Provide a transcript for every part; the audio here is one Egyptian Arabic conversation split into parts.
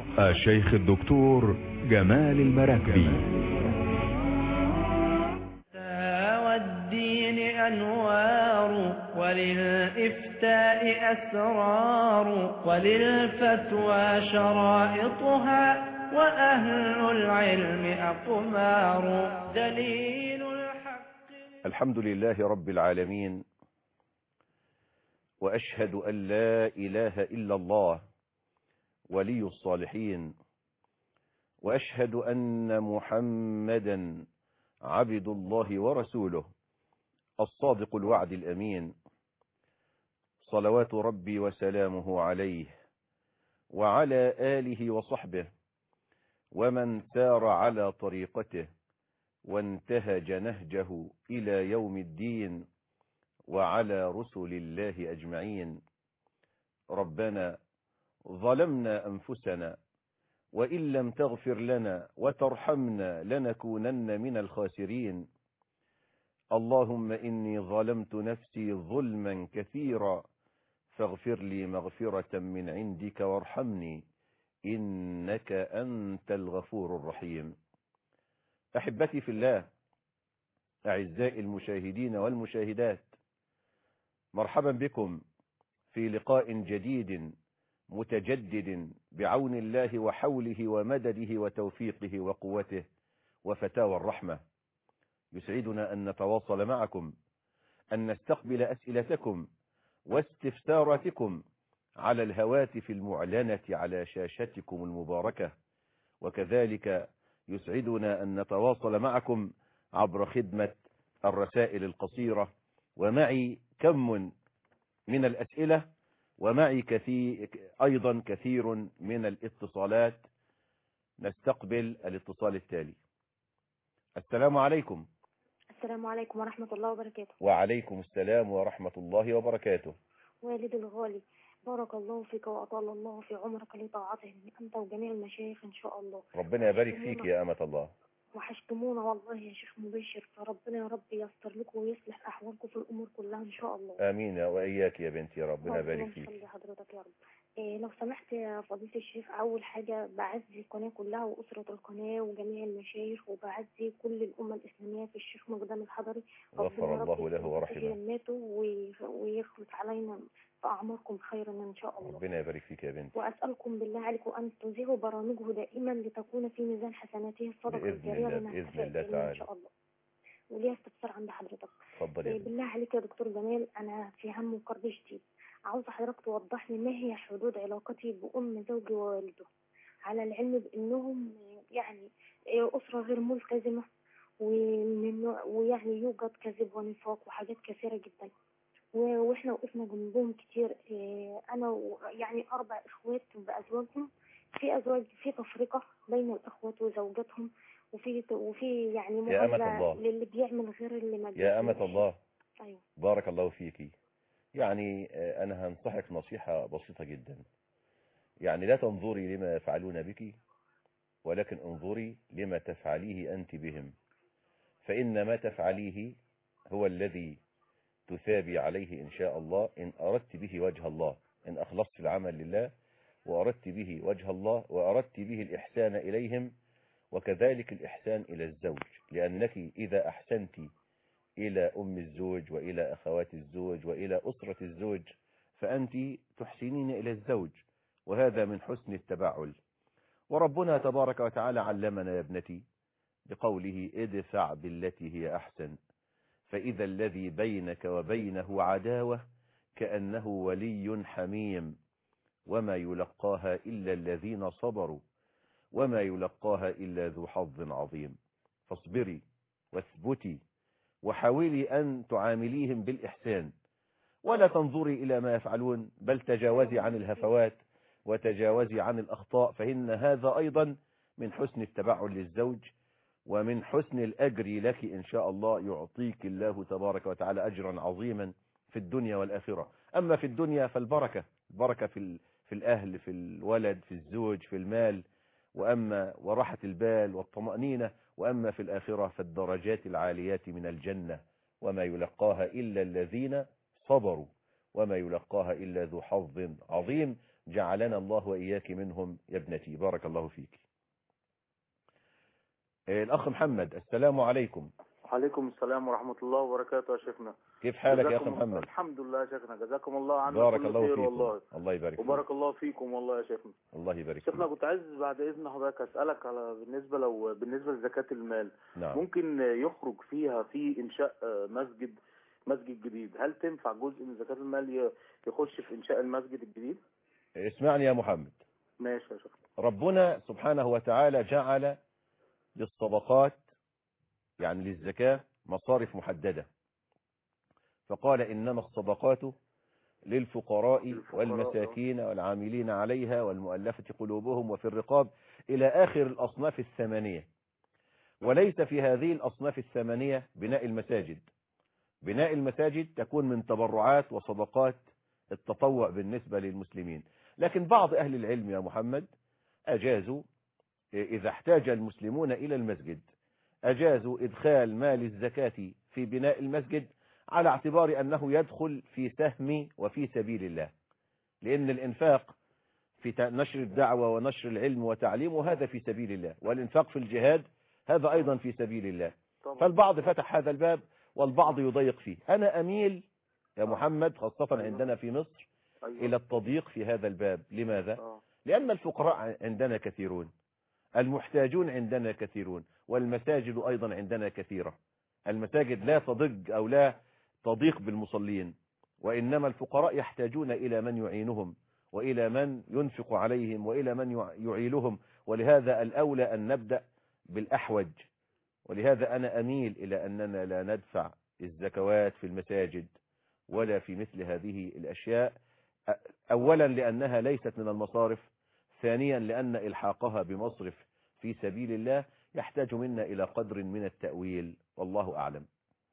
الشيخ الدكتور جمال المراكبي والدين أنوار وللإفتاء أسرار وللفتوى شرائطها وأهل العلم أقمار دليل الحق الحمد لله رب العالمين وأشهد أن لا إله إلا الله ولي الصالحين وأشهد أن محمدا عبد الله ورسوله الصادق الوعد الأمين صلوات ربي وسلامه عليه وعلى آله وصحبه ومن سار على طريقته وانتهج نهجه إلى يوم الدين وعلى رسل الله أجمعين ربنا ظلمنا أنفسنا وإن لم تغفر لنا وترحمنا لنكونن من الخاسرين اللهم إني ظلمت نفسي ظلما كثيرا فاغفر لي مغفرة من عندك وارحمني إنك أنت الغفور الرحيم أحبتي في الله أعزائي المشاهدين والمشاهدات مرحبا بكم في لقاء جديد متجدد بعون الله وحوله ومدده وتوفيقه وقوته وفتاوى الرحمة يسعدنا أن نتواصل معكم أن نستقبل أسئلتكم واستفساراتكم على الهواتف المعلنة على شاشتكم المباركة وكذلك يسعدنا أن نتواصل معكم عبر خدمة الرسائل القصيرة ومعي كم من الأسئلة ومعي كثير أيضا كثير من الاتصالات نستقبل الاتصال التالي السلام عليكم السلام عليكم ورحمة الله وبركاته وعليكم السلام ورحمة الله وبركاته والد الغالي بارك الله فيك وأطال الله في عمرك لطاعته أنت وجميع المشايخ إن شاء الله ربنا يبارك فيك يا أمة الله وحشتمونا والله يا شيخ مبشر فربنا يا رب يستر لكم ويصلح أحوالكم في الأمور كلها إن شاء الله آمين وإياك يا بنتي ربنا يبارك فيك يخلي حضرتك يا رب إيه لو سمحت يا فضيلة الشيخ أول حاجة بعزي القناة كلها وأسرة القناة وجميع المشايخ وبعزي كل الأمة الإسلامية في الشيخ مقدام الحضري غفر ربنا يا رب الله له يسلم ورحمه جناته وي- ويخلص علينا في أعماركم خيرا إن شاء الله ربنا يبارك فيك يا بنتي وأسألكم بالله عليكم أن تذيعوا برامجه دائما لتكون في ميزان حسناته الصدقة بإذن الجارية الله- لنا بإذن نستفاد الله منه تعالى. إن شاء الله وليا استفسار عند حضرتك اتفضل يا إيه بنتي بالله عليك يا دكتور جمال أنا في هم وكرب شديد عاوزة حضرتك توضح لي ما هي حدود علاقتي بأم زوجي ووالده على العلم بأنهم يعني إيه أسرة غير ملتزمة ومن ويعني يوجد كذب ونفاق وحاجات كثيرة جدا و- واحنا وقفنا جنبهم كتير إيه انا و- يعني اربع اخوات بازواجهم في ازواج في تفرقه بين الاخوات وزوجاتهم وفي وفي يعني يا أمة معامله الله. للي بيعمل غير اللي ما يا أمة بيعملش. الله ايوه بارك الله فيك يعني آه، أنا هنصحك نصيحة بسيطة جدا يعني لا تنظري لما يفعلون بك ولكن انظري لما تفعليه أنت بهم فإن ما تفعليه هو الذي تثابي عليه إن شاء الله إن أردت به وجه الله إن أخلصت العمل لله وأردت به وجه الله وأردت به الإحسان إليهم وكذلك الإحسان إلى الزوج لأنك إذا أحسنت إلى أم الزوج وإلى أخوات الزوج وإلى أسرة الزوج فأنت تحسنين إلى الزوج وهذا من حسن التبعل وربنا تبارك وتعالى علمنا يا ابنتي بقوله ادفع بالتي هي أحسن فإذا الذي بينك وبينه عداوة كأنه ولي حميم وما يلقاها إلا الذين صبروا وما يلقاها إلا ذو حظ عظيم فاصبري واثبتي وحاولي أن تعامليهم بالإحسان ولا تنظري إلى ما يفعلون بل تجاوزي عن الهفوات وتجاوزي عن الأخطاء فإن هذا أيضا من حسن التبعل للزوج ومن حسن الأجر لك إن شاء الله يعطيك الله تبارك وتعالى أجرا عظيما في الدنيا والآخرة أما في الدنيا فالبركة البركة في, ال- في الأهل في الولد في الزوج في المال وأما وراحة البال والطمأنينة وأما في الآخرة فالدرجات العاليات من الجنة وما يلقاها إلا الذين صبروا وما يلقاها إلا ذو حظ عظيم جعلنا الله وإياك منهم يا ابنتي بارك الله فيك آه، الأخ محمد السلام عليكم وعليكم السلام ورحمة الله وبركاته يا شيخنا كيف حالك يا أخ جزاكم- محمد الحمد لله يا شيخنا جزاكم الله عنا بارك كل الله خير فيكم والله الله يبارك فيك وبارك الله فيكم والله يا شيخنا الله يبارك شيخنا فيك كنت عايز بعد إذن حضرتك أسألك على بالنسبة لو بالنسبة لزكاة المال نعم ممكن يخرج فيها في إنشاء آه، مسجد مسجد جديد هل تنفع جزء من زكاة المال ي- يخش في إنشاء المسجد الجديد اسمعني يا محمد ماشي يا شيخنا ربنا سبحانه وتعالى جعل للصدقات يعني للزكاة مصارف محددة فقال إنما الصدقات للفقراء للفقراء. والمساكين والعاملين عليها والمؤلفة قلوبهم وفي الرقاب إلى آخر الأصناف الثمانية وليس في هذه الأصناف الثمانية بناء المساجد بناء المساجد تكون من تبرعات وصدقات التطوع بالنسبة للمسلمين لكن بعض أهل العلم يا محمد أجازوا إذا احتاج المسلمون إلى المسجد أجازوا إدخال مال الزكاة في بناء المسجد على اعتبار أنه يدخل في سهم وفي سبيل الله لأن الإنفاق في ت- نشر الدعوة ونشر العلم وتعليمه هذا في سبيل الله والإنفاق في الجهاد هذا أيضا في سبيل الله طبعا فالبعض فتح هذا الباب والبعض يضيق فيه أنا أميل يا محمد خاصة عندنا في مصر أيوة. إلى التضييق في هذا الباب لماذا؟ آه. لأن الفقراء عندنا كثيرون المحتاجون عندنا كثيرون والمساجد أيضا عندنا كثيرة المساجد لا تضج أو لا تضيق بالمصلين وإنما الفقراء يحتاجون إلى من يعينهم وإلى من ينفق عليهم وإلى من يع- يعيلهم ولهذا الأولى أن نبدأ بالأحوج ولهذا أنا أميل إلى أننا لا ندفع الزكوات في المساجد ولا في مثل هذه الأشياء أ- أولا لأنها ليست من المصارف ثانيا لأن إلحاقها بمصرف في سبيل الله يحتاج منا إلى قدر من التأويل والله أعلم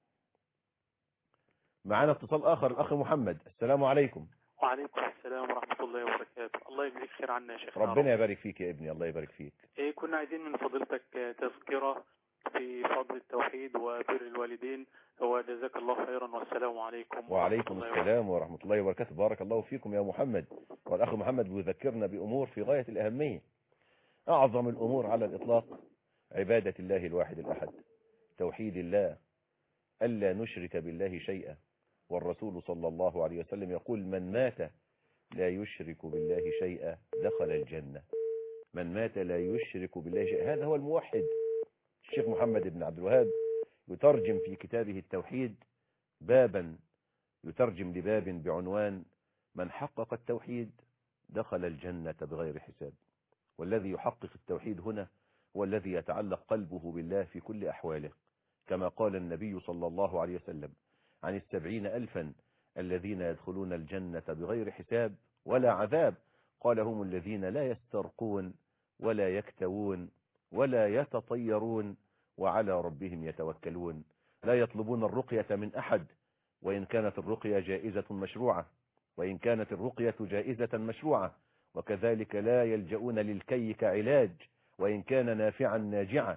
معنا اتصال آخر الأخ محمد السلام عليكم وعليكم السلام ورحمة الله وبركاته الله يجزيك خير عنا يا شيخنا ربنا يبارك فيك يا ابني الله يبارك فيك إيه كنا عايزين من فضيلتك آه، تذكرة في فضل التوحيد وبر الوالدين وجزاك الله خيرا والسلام عليكم ورحمة وعليكم الله السلام ورحمة الله وبركاته بارك الله فيكم يا محمد والأخ محمد بيذكرنا بأمور في غاية الأهمية أعظم الأمور على الإطلاق عبادة الله الواحد الأحد توحيد الله ألا نشرك بالله شيئا والرسول صلى الله عليه وسلم يقول من مات لا يشرك بالله شيئا دخل الجنة من مات لا يشرك بالله شيئا هذا هو الموحد الشيخ محمد بن عبد الوهاب يترجم في كتابه التوحيد بابا يترجم لباب بعنوان من حقق التوحيد دخل الجنة بغير حساب والذي يحقق التوحيد هنا هو الذي يتعلق قلبه بالله في كل أحواله كما قال النبي صلى الله عليه وسلم عن السبعين ألفا الذين يدخلون الجنة بغير حساب ولا عذاب قال هم الذين لا يسترقون ولا يكتوون ولا يتطيرون وعلى ربهم يتوكلون لا يطلبون الرقية من أحد وإن كانت الرقية جائزة مشروعة وإن كانت الرقية جائزة مشروعة وكذلك لا يلجؤون للكي كعلاج وإن كان نافعا ناجعا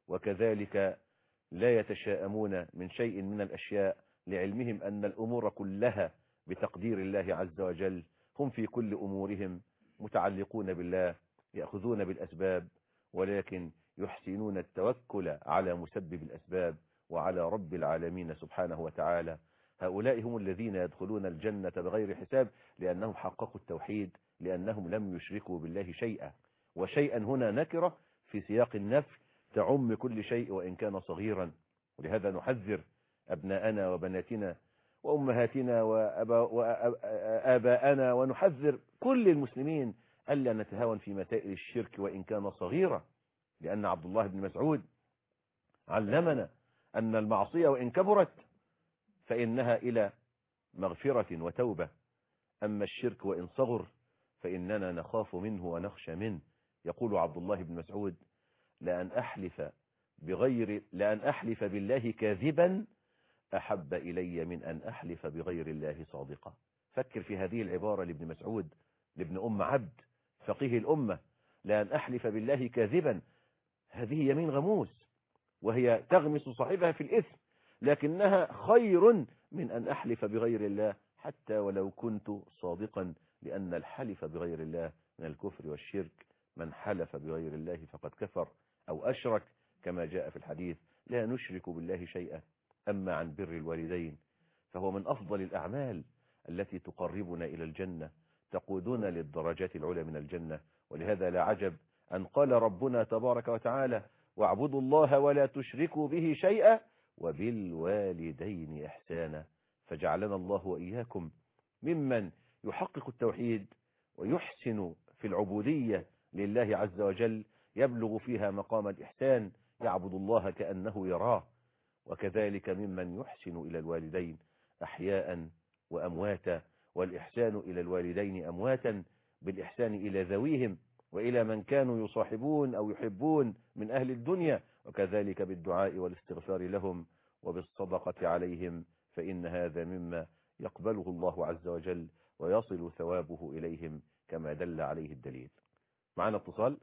وكذلك لا يتشاءمون من شيء من الأشياء لعلمهم أن الأمور كلها بتقدير الله عز وجل هم في كل أمورهم متعلقون بالله يأخذون بالأسباب ولكن يحسنون التوكل على مسبب الأسباب وعلى رب العالمين سبحانه وتعالى هؤلاء هم الذين يدخلون الجنة بغير حساب لأنهم حققوا التوحيد لأنهم لم يشركوا بالله شيئا وشيئا هنا نكرة في سياق النفي تعم كل شيء وإن كان صغيرا ولهذا نحذر أبناءنا وبناتنا وأمهاتنا وأبا- وآباءنا ونحذر كل المسلمين ألا نتهاون في مسائل الشرك وإن كان صغيرا لأن عبد الله بن مسعود علمنا أن المعصية وإن كبرت فإنها إلى مغفرة وتوبة أما الشرك وإن صغر فإننا نخاف منه ونخشى منه يقول عبد الله بن مسعود لأن أحلف بغير لأن أحلف بالله كاذبا أحب إلي من أن أحلف بغير الله صادقا فكر في هذه العبارة لابن مسعود لابن أم عبد فقيه الأمة لأن أحلف بالله كاذبا هذه يمين غموس وهي تغمس صاحبها في الإثم لكنها خير من أن أحلف بغير الله حتى ولو كنت صادقا لأن الحلف بغير الله من الكفر والشرك من حلف بغير الله فقد كفر أو أشرك كما جاء في الحديث لا نشرك بالله شيئا أما عن بر الوالدين فهو من أفضل الأعمال التي تقربنا إلى الجنة تقودنا للدرجات العلى من الجنة ولهذا لا عجب أن قال ربنا تبارك وتعالى واعبدوا الله ولا تشركوا به شيئا وبالوالدين إحسانا فجعلنا الله وإياكم ممن يحقق التوحيد ويحسن في العبودية لله عز وجل يبلغ فيها مقام الإحسان يعبد الله كأنه يراه وكذلك ممن يحسن إلى الوالدين أحياء وأمواتا والإحسان إلى الوالدين أمواتا بالإحسان إلى ذويهم وإلى من كانوا يصاحبون أو يحبون من أهل الدنيا وكذلك بالدعاء والاستغفار لهم وبالصدقة عليهم فإن هذا مما يقبله الله عز وجل ويصل ثوابه إليهم كما دل عليه الدليل معنا اتصال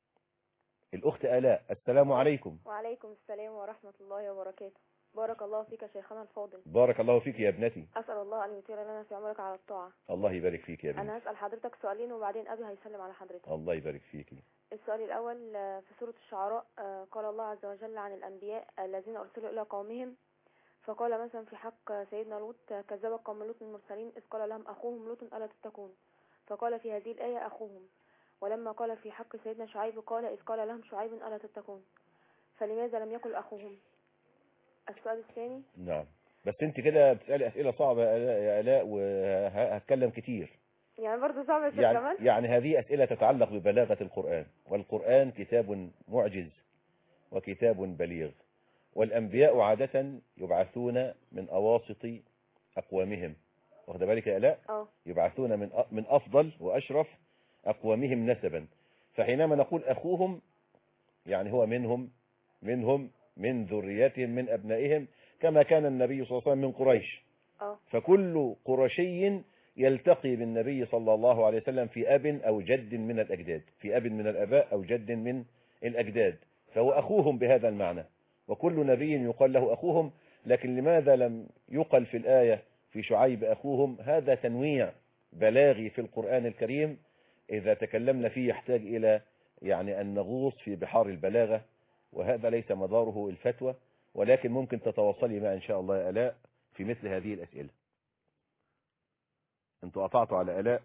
الأخت آلاء السلام عليكم وعليكم السلام ورحمة الله وبركاته بارك الله فيك يا شيخنا الفاضل بارك الله فيك يا ابنتي أسأل الله أن يطيل لنا في عمرك على الطاعة الله يبارك فيك يا ابنتي أنا هسأل حضرتك سؤالين وبعدين أبي هيسلم على حضرتك الله يبارك فيك السؤال الأول آه، في سورة الشعراء آه، قال الله عز وجل عن الأنبياء الذين أرسلوا إلى قومهم فقال مثلا في حق سيدنا لوط آه، كذب قوم لوط المرسلين إذ قال لهم أخوهم لوط ألا تتقون فقال في هذه الآية أخوهم ولما قال في حق سيدنا شعيب قال إذ قال لهم شعيب ألا تتقون فلماذا لم يقل أخوهم السؤال الثاني نعم بس انت كده بتسألي أسئلة صعبة يا آلاء- يا آلاء وهتكلم كتير يعني برضه صعب يا شيخ يعني, جمال يعني هذه أسئلة تتعلق ببلاغة القرآن والقرآن كتاب معجز وكتاب بليغ والأنبياء عادة يبعثون من أواسط أقوامهم واخد بالك يا آلاء اه يبعثون من أ- من أفضل وأشرف أقوامهم نسبا فحينما نقول أخوهم يعني هو منهم منهم من ذريتهم من أبنائهم كما كان النبي صلى الله عليه وسلم من قريش اه فكل قرشي يلتقي بالنبي صلى الله عليه وسلم في أب أو جد من الأجداد في أب من الأباء أو جد من الأجداد فهو أخوهم بهذا المعنى وكل نبي يقال له أخوهم لكن لماذا لم يقل في الآية في شعيب أخوهم هذا تنويع بلاغي في القرآن الكريم إذا تكلمنا فيه يحتاج إلى يعني أن نغوص في بحار البلاغة وهذا ليس مداره الفتوى ولكن ممكن تتواصلي مع إن شاء الله يا آلاء في مثل هذه الأسئلة انتوا قطعتوا على آلاء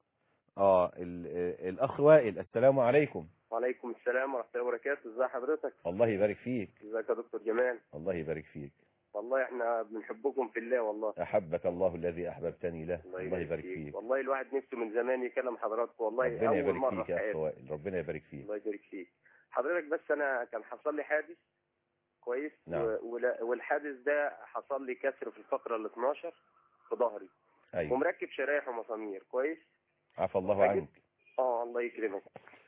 اه ال- آه، الأخ وائل السلام عليكم وعليكم السلام ورحمة الله وبركاته ازي حضرتك الله يبارك فيك ازيك يا دكتور جمال الله يبارك فيك والله احنا بنحبكم في الله والله أحبك الله الذي أحببتني له الله يبارك فيك والله الواحد نفسه من زمان يكلم حضراتكم والله ربنا اول يبارك مرة فيك في يا أخ حياتي وائل ربنا يبارك فيك الله يبارك فيك حضرتك بس انا كان حصل لي حادث كويس نعم. و- ولا- والحادث ده حصل لي كسر في الفقرة ال 12 في ظهري أيوة ومركب شرايح ومسامير كويس عفى الله فجيت- عنك اه الله يكرمك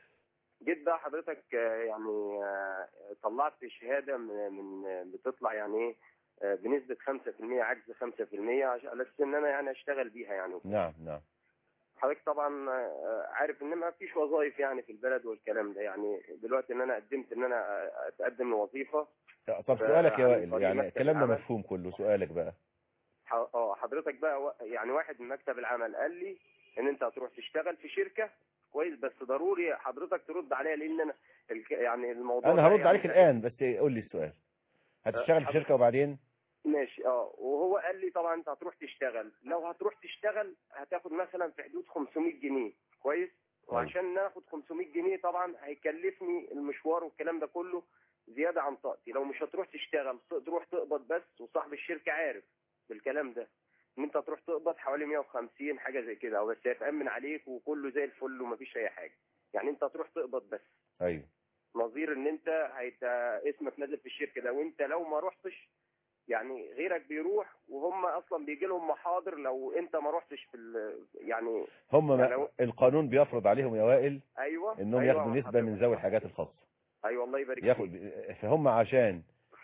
جيت بقى حضرتك آه، يعني آه، طلعت شهادة من من- بتطلع يعني ايه آه، بنسبة 5% عجز 5% عشان على اساس ان انا يعني اشتغل بيها يعني نعم نعم حضرتك طبعا آه، عارف ان ما فيش وظائف يعني في البلد والكلام ده يعني دلوقتي ان انا قدمت ان انا آه، اتقدم لوظيفة طب سؤالك يا عن وائل طريق يعني مكتب كلامنا العمل. مفهوم كله سؤالك بقى ح- اه حضرتك بقى و- يعني واحد من مكتب العمل قال لي ان انت هتروح تشتغل في شركة كويس بس ضروري حضرتك ترد عليا لان انا الك- يعني الموضوع أنا ده هرد يعني عليك الآن بس قول لي السؤال هتشتغل في أه، شركة وبعدين ماشي اه وهو قال لي طبعا انت هتروح تشتغل لو هتروح تشتغل هتاخد مثلا في حدود 500 جنيه كويس وعشان ناخد 500 جنيه طبعا هيكلفني المشوار والكلام ده كله زياده عن طاقتي لو مش هتروح تشتغل ت- تروح تقبض بس وصاحب الشركه عارف بالكلام ده ان انت تروح تقبض حوالي 150 حاجه زي كده او بس هيتامن عليك وكله زي الفل ومفيش اي حاجه يعني انت هتروح تقبض بس أيوة نظير ان انت هيت... اسمك نازل في الشركه ده وانت لو ما رحتش يعني غيرك بيروح وهم اصلا بيجي لهم محاضر لو انت ما رحتش في ال... يعني هم ما يعني هو- القانون بيفرض عليهم يا وائل ايوه انهم أيوة ياخدوا نسبة حضرتك. من ذوي الحاجات الخاصة ايوه الله يبارك ياخد فيك فهم عشان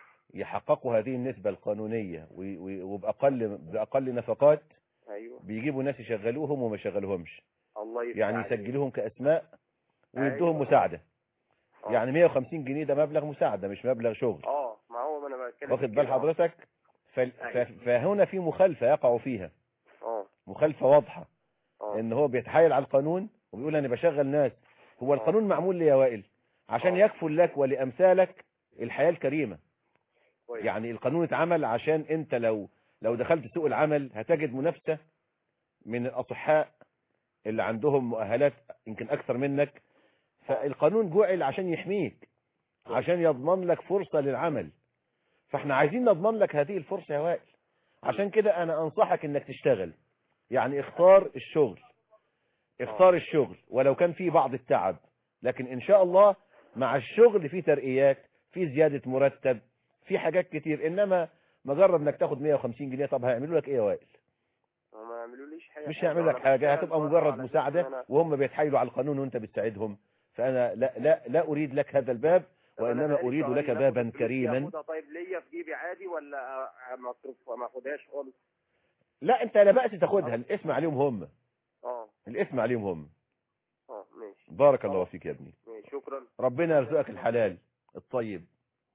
يحققوا هذه النسبة القانونية و- و- وبأقل بأقل نفقات ايوه بيجيبوا ناس يشغلوهم وما يشغلوهمش الله يفتح يعني عليك. يسجلوهم كأسماء ويدوهم أيوة. مساعدة آه. يعني 150 جنيه ده مبلغ مساعدة مش مبلغ شغل اه ما هو ما انا بتكلم واخد في بال كده. حضرتك ف- ف- أيوة. فهنا في مخالفة يقعوا فيها اه مخالفة واضحة اه اه ان هو بيتحايل على القانون وبيقول انا بشغل ناس هو آه. القانون معمول لي يا وائل عشان آه. يكفل لك ولامثالك الحياة الكريمة كويس يعني القانون اتعمل عشان انت لو لو دخلت سوق العمل هتجد منافسة من الاصحاء اللي عندهم مؤهلات يمكن اكثر منك فالقانون جعل عشان يحميك عشان يضمن لك فرصة للعمل فاحنا عايزين نضمن لك هذه الفرصة يا وائل عشان كده انا انصحك انك تشتغل يعني اختار الشغل اختار الشغل ولو كان فيه بعض التعب لكن ان شاء الله مع الشغل في ترقيات في زيادة مرتب في حاجات كتير انما مجرد انك تاخد 150 جنيه طب هيعملوا لك ايه يا وائل هو ما يعملوليش حاجه مش حاجة، هيعملوا لك وأنا حاجة بشتغل هتبقى بره مجرد على أساس مساعدة إن أنا- وهم بيتحايلوا على القانون وانت بتساعدهم فانا لا لا لا اريد لك هذا الباب طب أنا وانما بقالي اريد شهرين لك آخد بابا الفلوس دي كريما اخدها طيب ليا في جيبي عادي ولا أ- ما اصرف ما اخدهاش خالص لا انت لا بأس تاخدها الاسم عليهم هم اه الاسم عليهم هم اه ماشي بارك الله فيك يا ابني ماشي شكرا ربنا يرزقك الحلال الطيب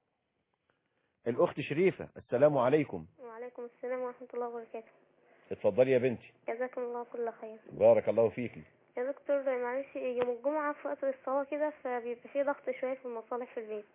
الاخت شريفة السلام عليكم وعليكم السلام ورحمة الله وبركاته اتفضلي يا بنتي جزاكم الله كل خير بارك الله فيكي يا دكتور معلش يوم الجمعة في وقت الصلاة كده فبيبقى فيه ضغط شوية في المصالح في البيت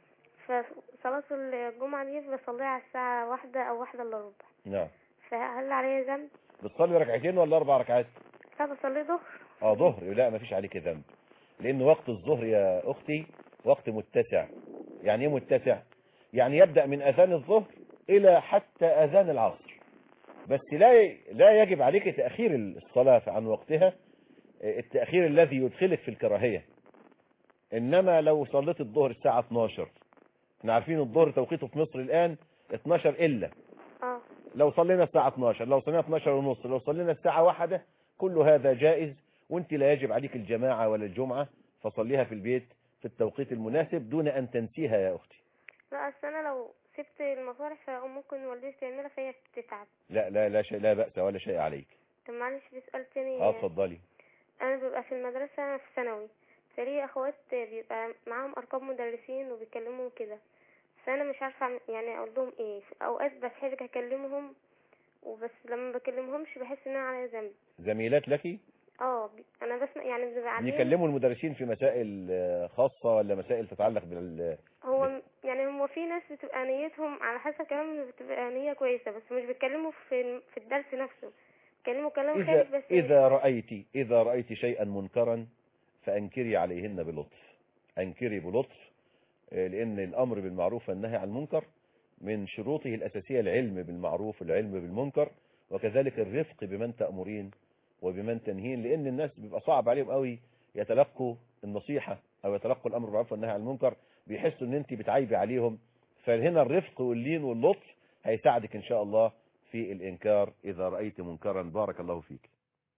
فصلاة الجمعة دي بصليها على الساعة واحدة أو واحدة إلا ربع نعم فهل عليا ذنب؟ بتصلي ركعتين ولا اربع ركعات لا بصلي ظهر اه ظهر لا ما فيش عليك ذنب لان وقت الظهر يا اختي وقت متسع يعني ايه متسع يعني يبدأ من اذان الظهر الى حتى اذان العصر بس لا لا يجب عليك تأخير الصلاة عن وقتها التأخير الذي يدخلك في الكراهية انما لو صليت الظهر الساعة 12 احنا عارفين الظهر توقيته في مصر الان 12 الا اه لو صلينا الساعة 12 لو صلينا 12 ونص لو صلينا الساعة واحدة كل هذا جائز وانت لا يجب عليك الجماعة ولا الجمعة فصليها في البيت في التوقيت المناسب دون ان تنسيها يا اختي لا أصل أنا لو سبت المصالح فممكن والدتي تعملها فهي بتتعب لا لا لا شيء لا بأس ولا شيء عليك طب معلش في سؤال تاني اه اتفضلي انا ببقى في المدرسة في ثانوي فليه اخوات بيبقى معاهم ارقام مدرسين وبيكلموا كده فانا مش عارفة أعمل- يعني اقول لهم ايه في اوقات بتحرج اكلمهم وبس لما بكلمهمش بحس ان انا عليا ذنب زميلات لك اه بي- انا بسمع يعني بنبقى قاعدين بيكلموا المدرسين في مسائل آه، خاصة ولا مسائل تتعلق بال هو م- يعني هو في ناس بتبقى نيتهم على حسب كلام بتبقى نية كويسة بس مش بيتكلموا في في الدرس نفسه بيتكلموا كلام خارج إذا, بس إذا رأيت إذا رأيت شيئا منكرا فأنكري عليهن بلطف أنكري بلطف آه، لأن الأمر بالمعروف والنهي عن المنكر من شروطه الأساسية العلم بالمعروف والعلم بالمنكر وكذلك الرفق بمن تأمرين وبمن تنهين لأن الناس بيبقى صعب عليهم قوي يتلقوا النصيحة أو يتلقوا الأمر بالمعروف والنهي عن المنكر بيحسوا إن أنت بتعيبي عليهم فهنا الرفق واللين واللطف هيساعدك إن شاء الله في الإنكار إذا رأيت منكرا بارك الله فيك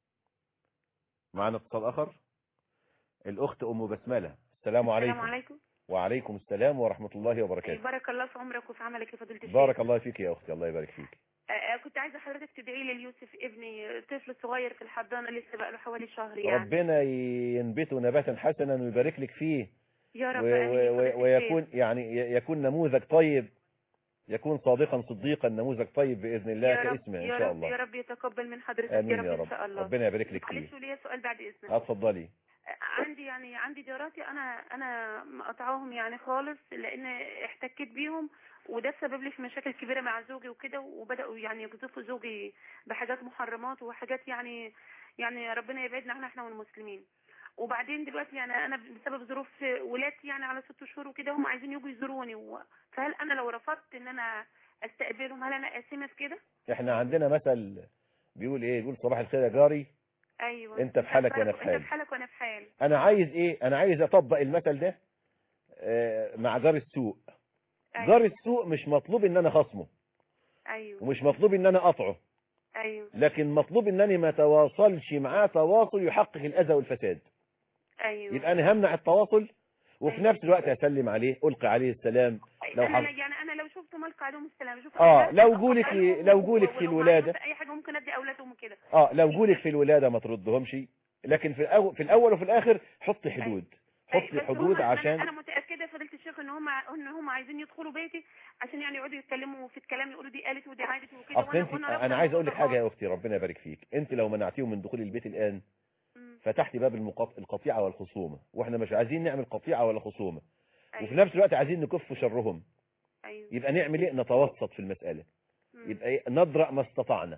معنا اتصال آخر الأخت أم بسملة السلام عليكم السلام عليكم وعليكم السلام ورحمة الله وبركاته بارك الله في عمرك وفي عملك يا فضيلة الشيخ بارك الله فيك يا أختي الله يبارك فيك آه، آه، كنت عايزة حضرتك تدعي لي ليوسف ابني طفل صغير في الحضانة لسه بقى له حوالي شهر يعني ربنا ينبته نباتا حسنا ويبارك لك فيه يا رب و- آمين يا و- فضيلة و- ويكون الشيخ. يعني ي- يكون نموذج طيب يكون صادقا صديقا نموذج طيب بإذن الله يا رب كاسمه إن يا شاء رب يا الله رب يتقبل من حضرتك آمين يا يا رب رب إن شاء الله ربنا يبارك لك فيه معلش وليا سؤال بعد إذنك اتفضلي عندي يعني عندي جاراتي انا انا مقطعاهم يعني خالص لان احتكيت بيهم وده سبب لي في مشاكل كبيره مع زوجي وكده وبداوا يعني يقذفوا زوجي بحاجات محرمات وحاجات يعني يعني ربنا يبعدنا عنها احنا والمسلمين وبعدين دلوقتي يعني انا بسبب ظروف ولادتي يعني على ست شهور وكده هم عايزين يجوا يزوروني و- فهل انا لو رفضت ان انا استقبلهم هل انا اسمه في كده؟ احنا عندنا مثل بيقول ايه بيقول صباح الخير يا جاري ايوه انت في حالك وانا في انت حالي في حالك وانا في حالي انا عايز ايه انا عايز اطبق المثل ده آه، مع جار السوق جار السوق مش مطلوب ان انا خصمه ايوه ومش مطلوب ان انا اقطعه ايوه لكن مطلوب انني ما تواصلش معاه تواصل يحقق الاذى والفساد ايوه يبقى انا همنع التواصل وفي نفس الوقت اسلم عليه القي عليه السلام لو انا حصل يعني انا لو شفت ملك عليهم السلام شوف اه أولاد- لو جولك أولادهم لو جولك في ولو الولاده معايا اي حاجه ممكن ادي اولادهم كده اه لو جولك في الولاده ما تردهمش لكن في الاول في الاول وفي الاخر حطي حدود حطي بس حدود هم- عشان انا, أنا متاكده يا فضيله الشيخ ان هم ان هم عايزين يدخلوا بيتي عشان يعني يقعدوا يتكلموا في الكلام يقولوا دي قالت ودي عادت وكده اصل انت رافضة انا عايز اقول لك الموضوع حاجه يا اختي ربنا يبارك فيك انت لو منعتيهم من دخول البيت الان فتحتي باب المقاط... القطيعه والخصومه واحنا مش عايزين نعمل قطيعه ولا خصومه أيوة. وفي نفس الوقت عايزين نكف شرهم ايوه يبقى نعمل ايه نتوسط في المساله يبقى ايه ندرأ ما استطعنا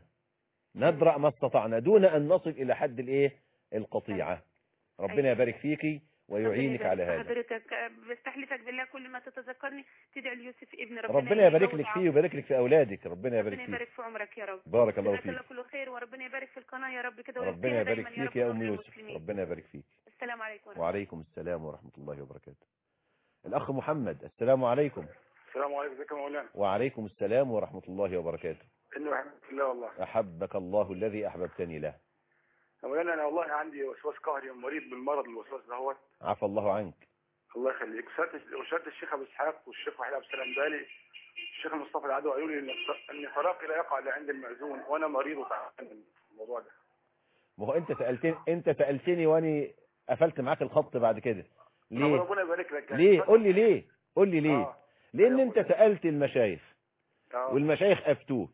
ندرأ ما استطعنا دون ان نصل الى حد الايه القطيعه ربنا أيوة. يبارك فيكي ويعينك ربنا على يبارك هذا في حضرتك آه، بستحلفك بالله كل ما تتذكرني تدعي ليوسف ابن ربنا ربنا يبارك يجزاه لك ويعافيه. فيه ويبارك لك في اولادك ربنا يبارك ربنا فيك يبارك في عمرك يا رب بارك الله جزاك الله فيك كل خير وربنا يبارك في القناه يا رب كده ربنا ويبقيها يبارك دايما يا فيك رب يا ام وفي يوسف المسلمين. ربنا يبارك فيك السلام عليكم ورحمة وعليكم السلام ورحمه الله وبركاته الاخ محمد السلام عليكم السلام عليكم ازيك يا مولانا وعليكم السلام ورحمه الله وبركاته انه احمد الله والله احبك الله الذي احببتني له يا مولانا انا والله عندي وسواس قهري مريض بالمرض الوسواس دهوت عفى الله عنك الله يخليك وسالت وسالت الشيخ ابو اسحاق والشيخ وحيد عبد السلام بالي الشيخ مصطفى العدو قالوا لي ان ان فراقي لا يقع الا عند المأذون وانا مريض وتعبان من الموضوع ده ما هو انت سالتني انت سالتني واني قفلت معاك الخط بعد كده طب ليه ربنا يبارك لك ليه قول لي ليه قول لي ليه آه. لان انت سالت المشايخ اه والمشايخ افتوك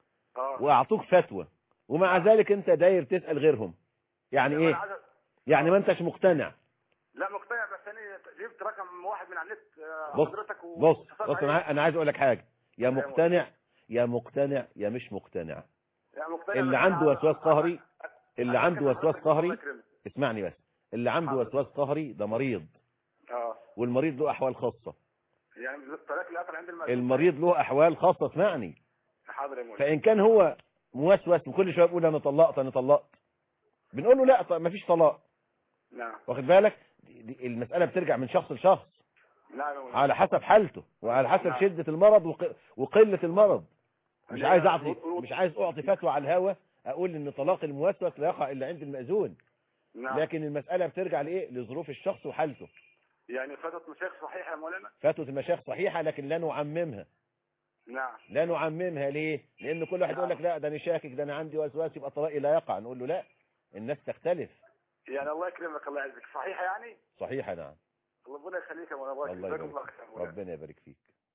اه واعطوك فتوى ومع ذلك انت داير تسال غيرهم يعني أنا ايه عايز- يعني ما انتش مقتنع لا مقتنع بس انا جبت رقم واحد من على النت آه، بص حضرتك و- بص واتصلت بص عليه. انا انا عايز اقول لك حاجه يا أيوة. مقتنع يا مقتنع يا مش مقتنع يعني مقتنع اللي بس عنده أنا وسواس قهري اللي عايز عنده أكلم وسواس حضرتك، الله قهري يكرمك. اسمعني بس اللي عنده حاضر. وسواس قهري ده مريض اه والمريض له احوال خاصه يعني طريق لا يقع عند المأذون المريض له احوال خاصه اسمعني حاضر يا مولانا فان كان هو موسوس وكل شويه بيقول انا طلقت انا طلقت بنقول له لا ما فيش طلاق نعم واخد بالك دي- دي المساله بترجع من شخص لشخص نعم يا مولانا. على حسب حالته وعلى حسب نعم. شده المرض وق- وقله المرض مش لا، عايز لا، اعطي شروط- مش عايز اعطي فتوى على الهوا اقول ان طلاق الموسوس لا يقع الا عند المأذون نعم لكن المساله بترجع لايه لظروف الشخص وحالته يعني فتت مشايخ صحيحة يا مولانا فتوى المشايخ صحيحه لكن لا نعممها نعم لا نعممها ليه لان كل واحد نعم. يقول لك لا ده انا شاكك ده انا عندي وسواس يبقى طلاقي لا يقع نقول له لا الناس تختلف يعني الله يكرمك الله يعزك صحيحة يعني صحيحه نعم ربنا يخليك يا مولانا الله جزاك يبارك الله خير يا مولانا. ربنا يبارك فيك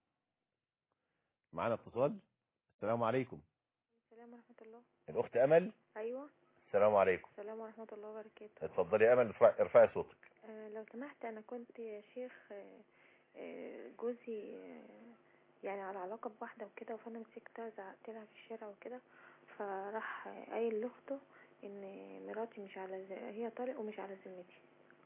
معانا اتصال السلام عليكم السلام ورحمة الله الاخت امل أيوة السلام عليكم السلام ورحمة الله وبركاته اتفضلي يا امل ارفعي ارفعي صوتك آه لو سمحت أنا كنت يا شيخ آه آه جوزي آه يعني على علاقة بواحدة وكده فأنا مسكتها زعقت لها في الشارع وكده فراح آه، قايل لأخته إن مراتي مش على ز... هي طارق ومش على ذمتي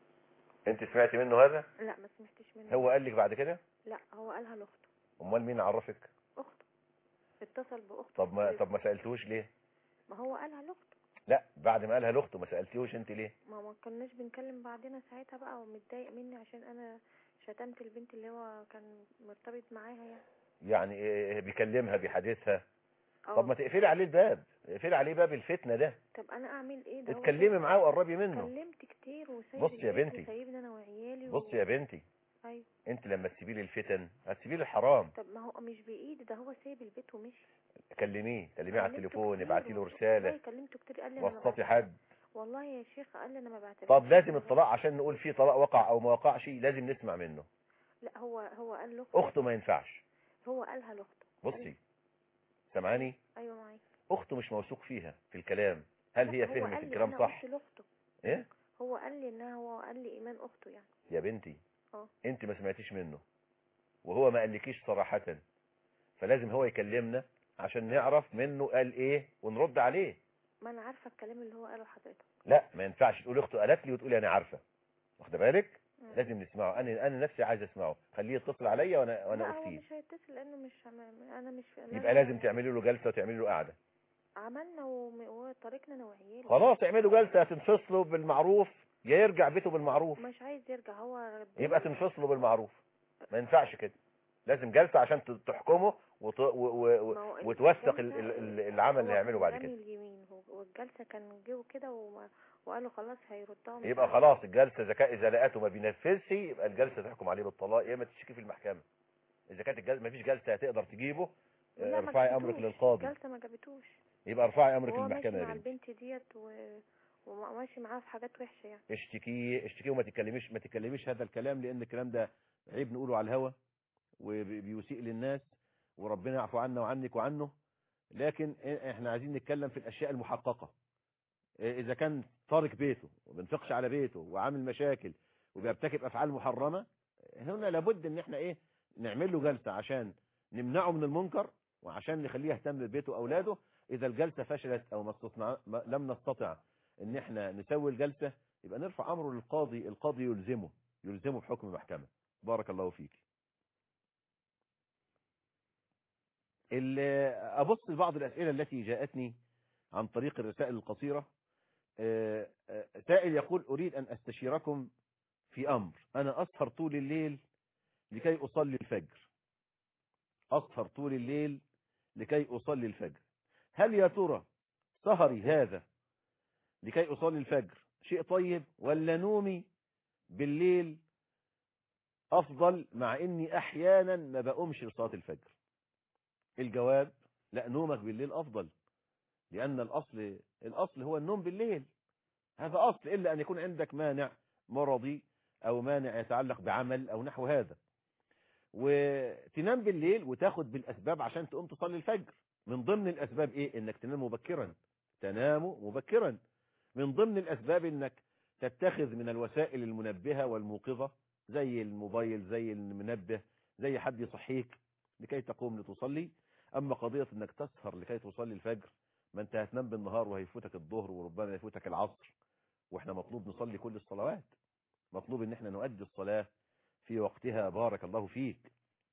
انت سمعتي منه هذا لا ما سمعتش منه هو قال لك بعد كده لا هو قالها لأخته امال مين عرفك أخته اتصل بأخته طب ما طب ما سالتوش ليه ما هو قالها لأخته لا بعد ما قالها لاخته ما سالتيهوش انت ليه ما ما كناش بنكلم بعضنا ساعتها بقى ومتضايق مني عشان انا شتمت البنت اللي هو كان مرتبط معاها يعني يعني إيه بيكلمها بيحادثها اه طب ما تقفلي عليه الباب اقفلي عليه باب الفتنه ده طب انا اعمل ايه ده هو اتكلمي كده- معاه وقربي منه كلمت كتير وسايب بصي يا البيت بنتي. وسايبني انا وعيالي بصي يا بنتي ايوه انت لما تسيبي لي الفتن هتسيبي لي الحرام طب ما هو مش بايدي ده هو سايب البيت ومشي كلميه كلميه على كلمته التليفون كتير ابعتي له والله رساله كلمته كتير قال لي انا ما وسطي بعتبرش- حد والله يا شيخ قال لي انا ما بعتبرش طب لازم الطلاق عشان نقول فيه طلاق وقع او ما وقعش لازم نسمع منه لا هو هو قال له اخته ما ينفعش هو قالها لاخته بصي سامعاني ايوه معاك اخته مش موثوق فيها في الكلام هل هي هو فهمت قال لي الكلام أنا صح قلت لاخته ايه هو قال لي انها هو قال لي ايمان اخته يعني يا بنتي اه انت ما سمعتيش منه وهو ما قالكيش صراحة فلازم هو يكلمنا عشان نعرف منه قال ايه ونرد عليه ما انا عارفه الكلام اللي هو قاله لحضرتك لا ما ينفعش تقول اخته قالت لي وتقولي انا عارفه واخده بالك مم. لازم نسمعه انا انا نفسي عايز اسمعه خليه يتصل عليا وانا وانا لا هو افتيه مش هيتصل لانه مش هم- انا مش لا يبقى لا لازم تعملي له جلسه وتعملي له قعده عملنا وم- وطريقنا انا وعيالي خلاص اعملوا جلسه تنفصلوا بالمعروف يا يرجع بيته بالمعروف مش عايز يرجع هو ربنا- يبقى تنفصلوا بالمعروف ما ينفعش كده لازم جلسه عشان ت- تحكمه وت... و... و... ما هو و... وتوثق ال... الجلسة- ال... ال- العمل اللي هو هيعمله بعد رامي كده اليمين هو- والجلسه كان جه كده وما- وقالوا خلاص هيردها ومش يبقى عارف. خلاص الجلسه اذا كان اذا لقاته ما بينفذش يبقى الجلسه تحكم عليه بالطلاق يا اما تشتكي في المحكمه اذا كانت الجلسه ما فيش جلسه هتقدر تجيبه لا، ما ارفعي امرك جابتوش. للقاضي الجلسه ما جابتوش يبقى ارفعي امرك وهو ماشي للمحكمه يا مع بنتي البنت ديت و... وماشي معاها في حاجات وحشه يعني اشتكيه اشتكيه وما تتكلميش ما تتكلميش هذا الكلام لان الكلام ده عيب نقوله على الهوا وبيسيء للناس وربنا يعفو عنا وعنك وعنه لكن احنا عايزين نتكلم في الاشياء المحققة اذا كان تارك بيته وبينفقش على بيته وعامل مشاكل وبيرتكب افعال محرمة هنا لابد ان احنا ايه نعمل له جلسة عشان نمنعه من المنكر وعشان نخليه يهتم ببيته واولاده اذا الجلسة فشلت او ما استطنع ما لم نستطع ان احنا نسوي الجلسة يبقى نرفع امره للقاضي القاضي يلزمه يلزمه بحكم محكمة بارك الله فيك ال- ابص لبعض الاسئلة التي جاءتني عن طريق الرسائل القصيرة آه، آه، سائل يقول اريد ان استشيركم في امر انا اسهر طول الليل لكي اصلي الفجر اسهر طول الليل لكي اصلي الفجر هل يا ترى سهري هذا لكي اصلي الفجر شيء طيب ولا نومي بالليل افضل مع اني احيانا ما بقومش لصلاه الفجر الجواب لا نومك بالليل افضل لان الاصل الاصل هو النوم بالليل هذا اصل الا ان يكون عندك مانع مرضي او مانع يتعلق بعمل او نحو هذا وتنام بالليل وتاخد بالاسباب عشان تقوم تصلي الفجر من ضمن الاسباب ايه انك تنام مبكرا تنام مبكرا من ضمن الاسباب انك تتخذ من الوسائل المنبهة والموقظة زي الموبايل زي المنبه زي حد يصحيك لكي تقوم لتصلي اما قضية انك تسهر لكي تصلي الفجر ما انت هتنام بالنهار وهيفوتك الظهر وربما يفوتك العصر واحنا مطلوب نصلي كل الصلوات مطلوب ان احنا نؤدي الصلاة في وقتها بارك الله فيك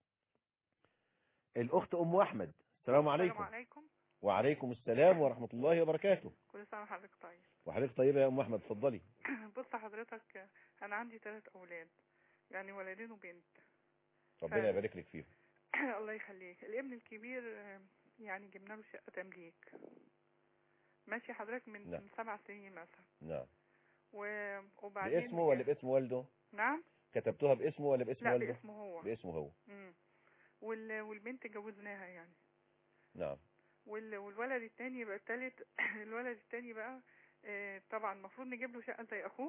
الاخت ام احمد السلام عليكم السلام عليكم وعليكم السلام ورحمة الله وبركاته كل سنة وحضرتك طيب وحضرتك طيبة يا ام احمد اتفضلي بص حضرتك أنا عندي ثلاث أولاد يعني ولدين وبنت ربنا يبارك لك فيهم الله يخليك الابن الكبير آه، يعني جبنا له شقة تمليك ماشي حضرتك من نعم. من سبع سنين مثلا نعم و- وبعدين باسمه ولا باسم والده نعم كتبتوها باسمه ولا باسم لا والده باسمه هو باسمه هو مم. وال... والبنت جوزناها يعني نعم وال... والولد التاني بقى التالت الولد التاني بقى آه، طبعا المفروض نجيب له شقة زي أخوه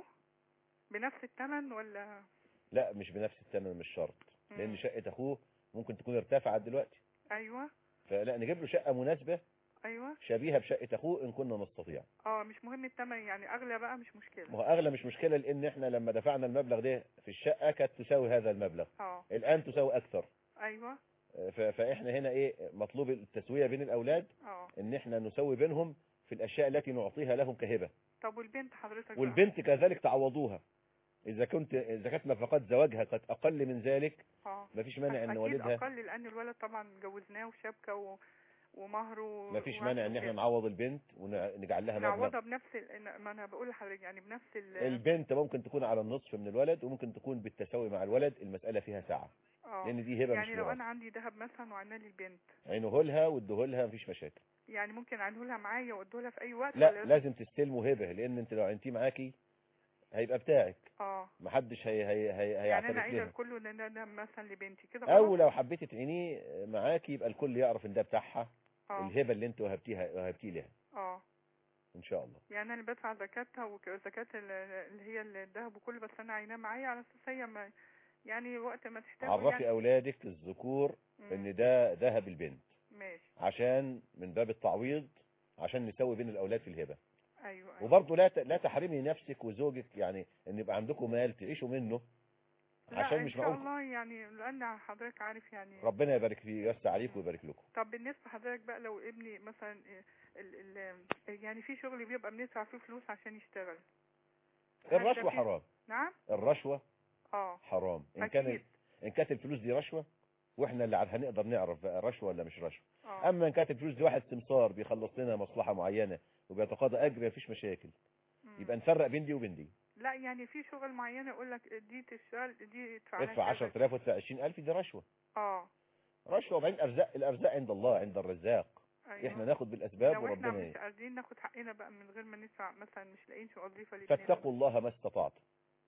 بنفس الثمن ولا لا مش بنفس الثمن مش شرط مم. لان شقة اخوه ممكن تكون ارتفعت دلوقتي أيوه فلا نجيب له شقة مناسبة أيوه شبيهة بشقة اخوه ان كنا نستطيع اه مش مهم الثمن يعني أغلى بقى مش ما مشكلة هو اغلى مش مشكلة لان احنا لما دفعنا المبلغ ده في الشقة كانت تساوي هذا المبلغ اه الان تساوي اكثر أيوه ف- فاحنا هنا ايه مطلوب التسوية بين الاولاد اه ان احنا نسوي بينهم في الاشياء التي نعطيها لهم كهبة طب والبنت حضرتك بقى؟ والبنت كذلك تعوضوها اذا كنت اذا كانت نفقات زواجها قد اقل من ذلك اه مفيش مانع ان أكيد والدها أقل لأن الولد طبعا جوزناه وشبكة و... ومهر و... مفيش وعنده مانع ان احنا كده. نعوض البنت ونجعل لها مبلغ نعوضها بنفس ال... ما أنا بقول لحضرتك يعني بنفس ال... البنت ممكن تكون على النصف من الولد وممكن تكون بالتساوي مع الولد المسألة فيها سعة اه لان دي هبة يعني مش لو ميراث أنا عندي ذهب مثلا وعنا لي البنت عينه لها واديه لها مفيش مشاكل يعني ممكن أعينه لها معايا وأديه لها في أي وقت لا ولا لازم تستلمه هبة لان انت لو عينتيه معاكي هيبقى بتاعك اه محدش هي هي هي يعني هيعترف أنا عايزة لها الكل ده, ده, ده مثلا لبنتي كده او خلاص؟ لو حبيتي تعينيه معاكي يبقى الكل يعرف ان ده بتاعها اه الهبة اللي انت وهبتيها وهبتيه لها اه ان شاء الله يعني انا بدفع زكاتها وزكاة ال- اللي هي الذهب وكله بس انا عيناه معايا على اساس هي ما يعني وقت ما تحتاج عرفي يعني اولادك الذكور ان ده ذهب البنت ماشي عشان من باب التعويض عشان نسوي بين الاولاد في الهبة ايوه ايوه وبرضه لا ت- لا تحرمي نفسك وزوجك يعني ان يبقى عندكم مال تعيشوا منه لا عشان ان مش شاء معقول الله يعني لان حضرتك عارف يعني ربنا يبارك فيه يوسع عليك ويبارك لكم طب بالنسبة حضرتك بقى لو ابني مثلا إيه ال ال يعني في شغل بيبقى بندفع فيه فلوس عشان يشتغل هل ده الرشوة في- حرام نعم الرشوة اه حرام ان أكيد. كانت ان كانت الفلوس دي رشوة واحنا اللي عاد هنقدر نعرف بقى رشوة ولا مش رشوة اه اما ان كانت الفلوس دي واحد سمسار بيخلص لنا مصلحة معينة وبيتقاضى اجر مفيش مشاكل يبقى نفرق بين دي وبين دي لا يعني في شغل معين يقول لك دي تشتغل دي تدفع لها ادفع كذا. 10000 وادفع 20000 دي رشوة اه رشوة وبعدين ارزاق الارزاق عند الله عند الرزاق ايوه احنا ناخد بالاسباب لو احنا وربنا مش قادرين ناخد حقنا بقى من غير ما ندفع مثلا مش لاقيين شغل وظيفه لابننا فاتقوا الله ما استطعتم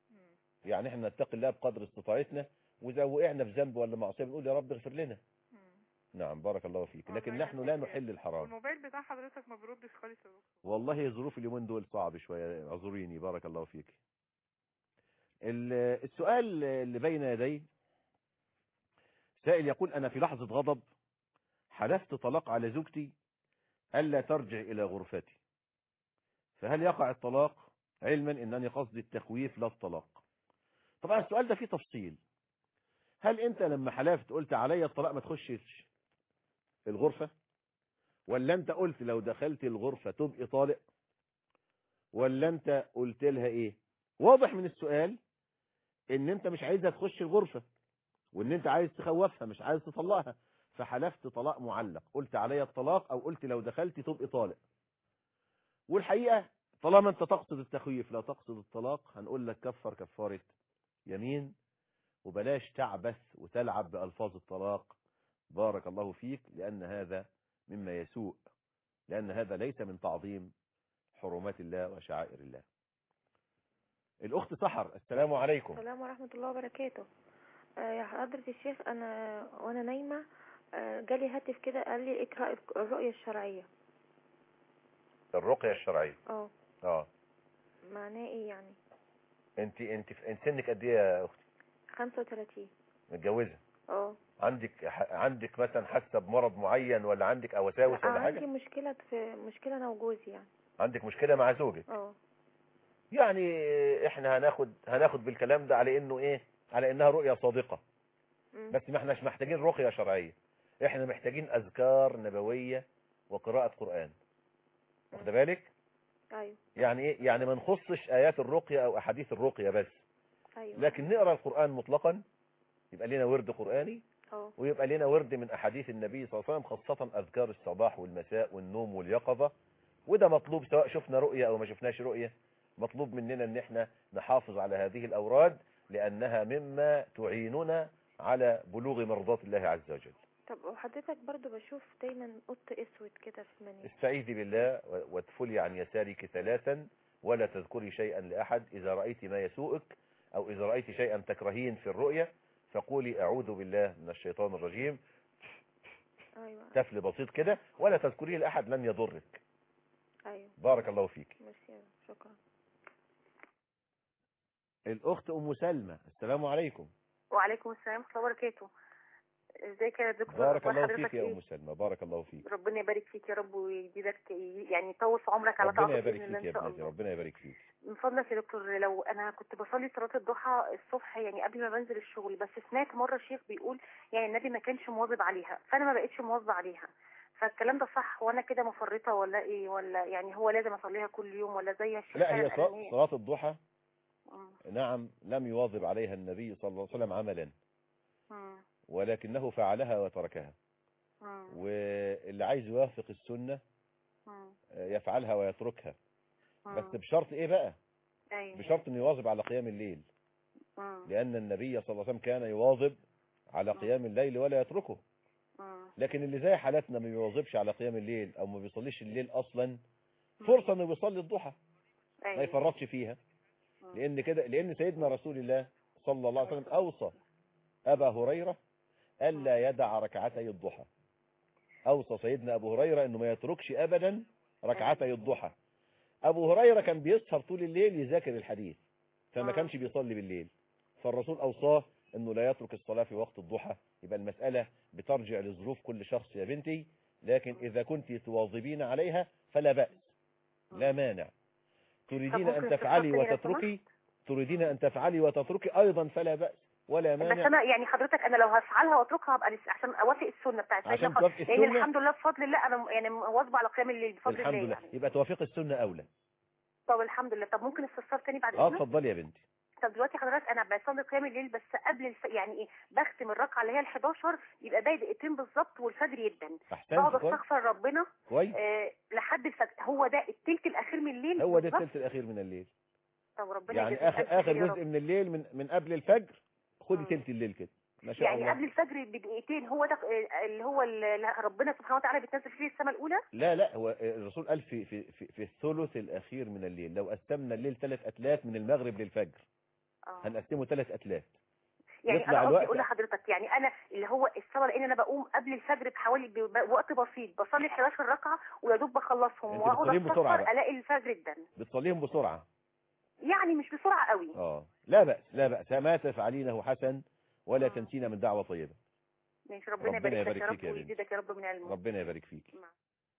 يعني احنا نتقي الله بقدر استطاعتنا واذا وقعنا في ذنب ولا معصيه بنقول يا رب اغفر لنا نعم بارك الله فيك لكن نحن لا نحل الحرام والموبايل بتاع حضرتك ما بيردش خالص يا دكتور والله ظروف اليومين دول صعب شويه اعذريني بارك الله فيك ال- السؤال اللي بين يدي سائل يقول أنا في لحظة غضب حلفت طلاق على زوجتي ألا ترجع إلى غرفتي فهل يقع الطلاق علما أنني قصدي التخويف لا الطلاق طبعا السؤال ده فيه تفصيل هل أنت لما حلفت قلت علي الطلاق ما تخشش الغرفة ولا أنت قلت لو دخلت الغرفة تبقي طالق ولا أنت قلت لها إيه واضح من السؤال ان انت مش عايزها تخش الغرفة وان انت عايز تخوفها مش عايز تطلقها فحلفت طلاق معلق قلت عليا الطلاق او قلت لو دخلت تبقي طالق والحقيقة طالما انت تقصد التخويف لا تقصد الطلاق هنقول لك كفر كفارة يمين وبلاش تعبث وتلعب بألفاظ الطلاق بارك الله فيك لأن هذا مما يسوء لأن هذا ليس من تعظيم حرمات الله وشعائر الله الأخت سحر السلام عليكم السلام ورحمة الله وبركاته آه، يا حضرة الشيخ أنا وأنا نايمة آه، جالي هاتف كده قال لي اقرأ الرؤية الشرعية الرقية الشرعية اه اه معناه ايه يعني انت انت انت سنك قد ايه يا اختي 35 متجوزة اه عندك ح- عندك مثلا حاسه بمرض معين ولا عندك او وساوس ولا عندي حاجة مشكلة في مشكلة أنا وجوزي يعني عندك مشكلة مع زوجك اه يعني احنا هناخد هناخد بالكلام ده على انه ايه على انها رؤية صادقة مم. بس ما احناش محتاجين رقية شرعية احنا محتاجين اذكار نبوية وقراءة قرآن واخد بالك أيوه يعني ايه يعني ما نخصش ايات الرقية او احاديث الرقية بس أيوه لكن نقرا القرآن مطلقا يبقى لنا ورد قرآني اه ويبقى لنا ورد من احاديث النبي صلى الله عليه وسلم خاصة اذكار الصباح والمساء والنوم واليقظة وده مطلوب سواء شفنا رؤية او ما شفناش رؤية مطلوب مننا ان احنا نحافظ على هذه الاوراد لانها مما تعيننا على بلوغ مرضات الله عز وجل طب وحضرتك برضو بشوف دايما قط اسود كده في مني استعيذي بالله و- وادفلي عن يسارك ثلاثا ولا تذكري شيئا لأحد إذا رأيت ما يسوءك أو إذا رأيت شيئا تكرهين في الرؤية فقولي أعوذ بالله من الشيطان الرجيم ايوه تفل بسيط كده ولا تذكريه لأحد لن يضرك ايوه بارك الله فيك ميرسي يا رب. شكرا الأخت أم سلمى السلام عليكم وعليكم السلام ورحمة الله وبركاته ازيك يا دكتور بارك أخبار الله حضرتك فيك يا إيه؟ أم سلمى بارك الله فيك ربنا يبارك فيك يا رب ويزيدك يعني يطول في عمرك على ربنا طاعته يبارك بإذن الله فيك يا إن شاء ابنتي الله ربنا يبارك فيك من فضلك يا دكتور لو أنا كنت بصلي صلاة الضحى الصبح يعني قبل ما بنزل الشغل بس سمعت مرة شيخ بيقول يعني النبي ما كانش مواظب عليها فأنا ما بقتش مواظبة عليها فالكلام ده صح وأنا كده مفرطة ولا إيه ولا يعني هو لازم أصليها كل يوم ولا زي الشيخ لا هي قال ص- إن صلاة الضحى مم. نعم لم يواظب عليها النبي صلى الله عليه وسلم عملا مم. ولكنه فعلها وتركها مم. واللي عايز يوافق السنة مم. يفعلها ويتركها بس مم. بشرط ايه بقى أيوة. بشرط انه يواظب على قيام الليل مم. لان النبي صلى الله عليه وسلم كان يواظب على قيام الليل ولا يتركه مم. لكن اللي زي حالتنا ما بيواظبش على قيام الليل او ما بيصليش الليل اصلا فرصة انه بيصلي الضحى ما أيوة. يفرطش فيها لان كده لان سيدنا رسول الله صلى الله عليه وسلم اوصى ابا هريرة الا يدع ركعتي الضحى اوصى سيدنا ابو هريرة انه ما يتركش ابدا ركعتي الضحى ابو هريرة كان بيسهر طول الليل يذاكر الحديث فما كانش بيصلي بالليل فالرسول اوصاه انه لا يترك الصلاة في وقت الضحى يبقى المسألة بترجع لظروف كل شخص يا بنتي لكن اذا كنت تواظبين عليها فلا بأس لا مانع تريدين طب ان ممكن تفعلي تفصلي لو وتتركي تريدين ان تفعلي وتتركي ايضا فلا بأس ولا بس مانع انا يعني حضرتك انا لو هفعلها واتركها هبقى لس- عشان اوافق السنه بتاعت عشان سيدنا توافقي خالد. لان السنة؟ الحمد لله بفضل الله انا م- يعني مواظبه على قيام الليل بفضل الحمد الله لله يعني يبقى توافق السنة اولى طب الحمد لله طب ممكن استفسار تاني بعد اه اذنك اتفضلي يا بنتي طب دلوقتي حضرتك انا بصلي قيام الليل بس قبل الف... يعني ايه بختم الركعه اللي هي ال 11 يبقى باقي دقيقتين بالظبط والفجر يبدا احسنت بقعد كويس استغفر ربنا كويس آه لحد الفجر هو ده التلت الاخير من الليل هو ده بالظبط؟ الثلث الاخير من الليل طب ربنا يعني يجازيك اخر ألف اخر خير يا جزء رب. من الليل من من قبل الفجر خدي ثلث الليل كده ما شاء يعني الله قبل الفجر بدقيقتين هو ده آه، اللي هو اللي ربنا سبحانه وتعالى بتنزل فيه السماء الاولى لا لا هو الرسول قال في في في, في الثلث الاخير من الليل لو قسمنا الليل ثلاث اتلات من المغرب للفجر آه. هنقسمه ثلاث اتلات يعني يطلع انا قصدي الوقت- اقول لحضرتك يعني انا اللي هو الصلاه لان انا بقوم قبل الفجر بحوالي ب- بوقت بسيط بصلي 11 ركعه ويا دوب بخلصهم أنت واقعد بتصليهم بسرعة استغفر بقى. الاقي الفجر ادن بتصليهم بسرعة يعني مش بسرعه قوي اه لا بأس لا بأس ما تفعلينه حسن ولا تنسين من دعوة طيبة ماشي ربنا ربنا يبارك لك يبارك يا فيك رب يا بنتي. ويزيدك يا رب من علمه ربنا يبارك فيك مع-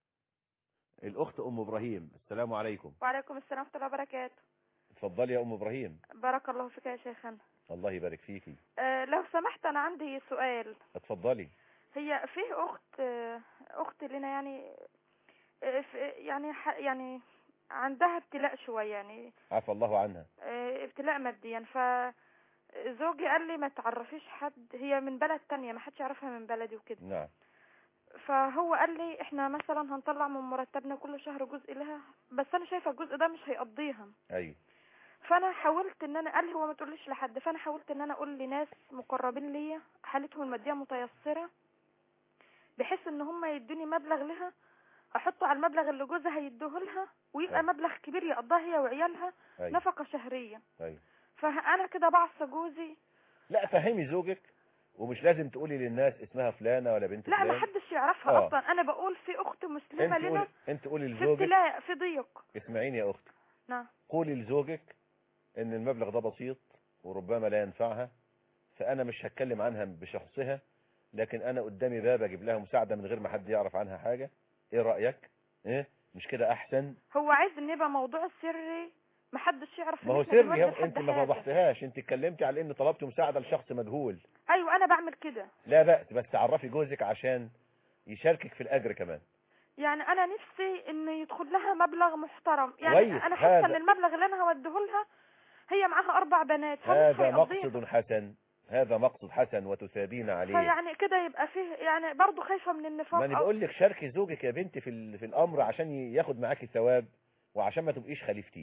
الأخت أم إبراهيم السلام عليكم وعليكم السلام ورحمة الله وبركاته اتفضلي يا أم إبراهيم بارك الله فيك يا شيخنا الله يبارك فيكي أه لو سمحت أنا عندي سؤال اتفضلي هي فيه أخت آه، أخت لنا يعني آه، في- يعني ح- يعني عندها ابتلاء شوية يعني عفى الله عنها آه، ابتلاء ماديا فزوجي قال لي ما تعرفيش حد هي من بلد تانية ما حدش يعرفها من بلدي وكده نعم فهو قال لي احنا مثلا هنطلع من مرتبنا كل شهر جزء لها بس انا شايفه الجزء ده مش هيقضيها أيوه فانا حاولت ان انا قال لي هو ما تقوليش لحد فانا حاولت ان انا اقول لناس مقربين ليا حالتهم الماديه متيسره بحيث ان هم يدوني مبلغ لها احطه على المبلغ اللي جوزها هيديه لها ويبقى أيوة. مبلغ كبير يقضيها هي وعيالها أيوه نفقه شهريه أيوه فانا كده بعصى جوزي لا فهمي زوجك ومش لازم تقولي للناس اسمها فلانة ولا بنت لا فلان ما حدش يعرفها آه. اصلا انا بقول في اخت مسلمه انت لنا قولي انت قولي في لزوجك ابتلاء في ضيق اسمعيني يا اختي نعم قولي لزوجك ان المبلغ ده بسيط وربما لا ينفعها فانا مش هتكلم عنها بشخصها لكن انا قدامي باب اجيب لها مساعدة من غير ما حد يعرف عنها حاجة ايه رأيك ايه مش كده احسن هو عايز ان يبقى موضوع سري محدش يعرف ما إن هو إحنا سري بنودي اهو لحد انت ما حاجة. فضحتهاش انت اتكلمتي على ان طلبت مساعدة لشخص مجهول ايوه انا بعمل كده لا بأس بس عرفي جوزك عشان يشاركك في الاجر كمان يعني انا نفسي ان يدخل لها مبلغ محترم يعني كويس، انا حاسه هذا- ان المبلغ اللي انا هوديه لها هي معاها اربع بنات فمش هذا هيقضيها. مقصد حسن هذا مقصد حسن وتثابين عليه فيعني كده يبقى فيه يعني برضه خايفه من النفاق ما انا أو- بقول لك شاركي زوجك يا بنتي في ال- في الامر عشان ياخد معاكي ثواب وعشان ما تبقيش خليفتيه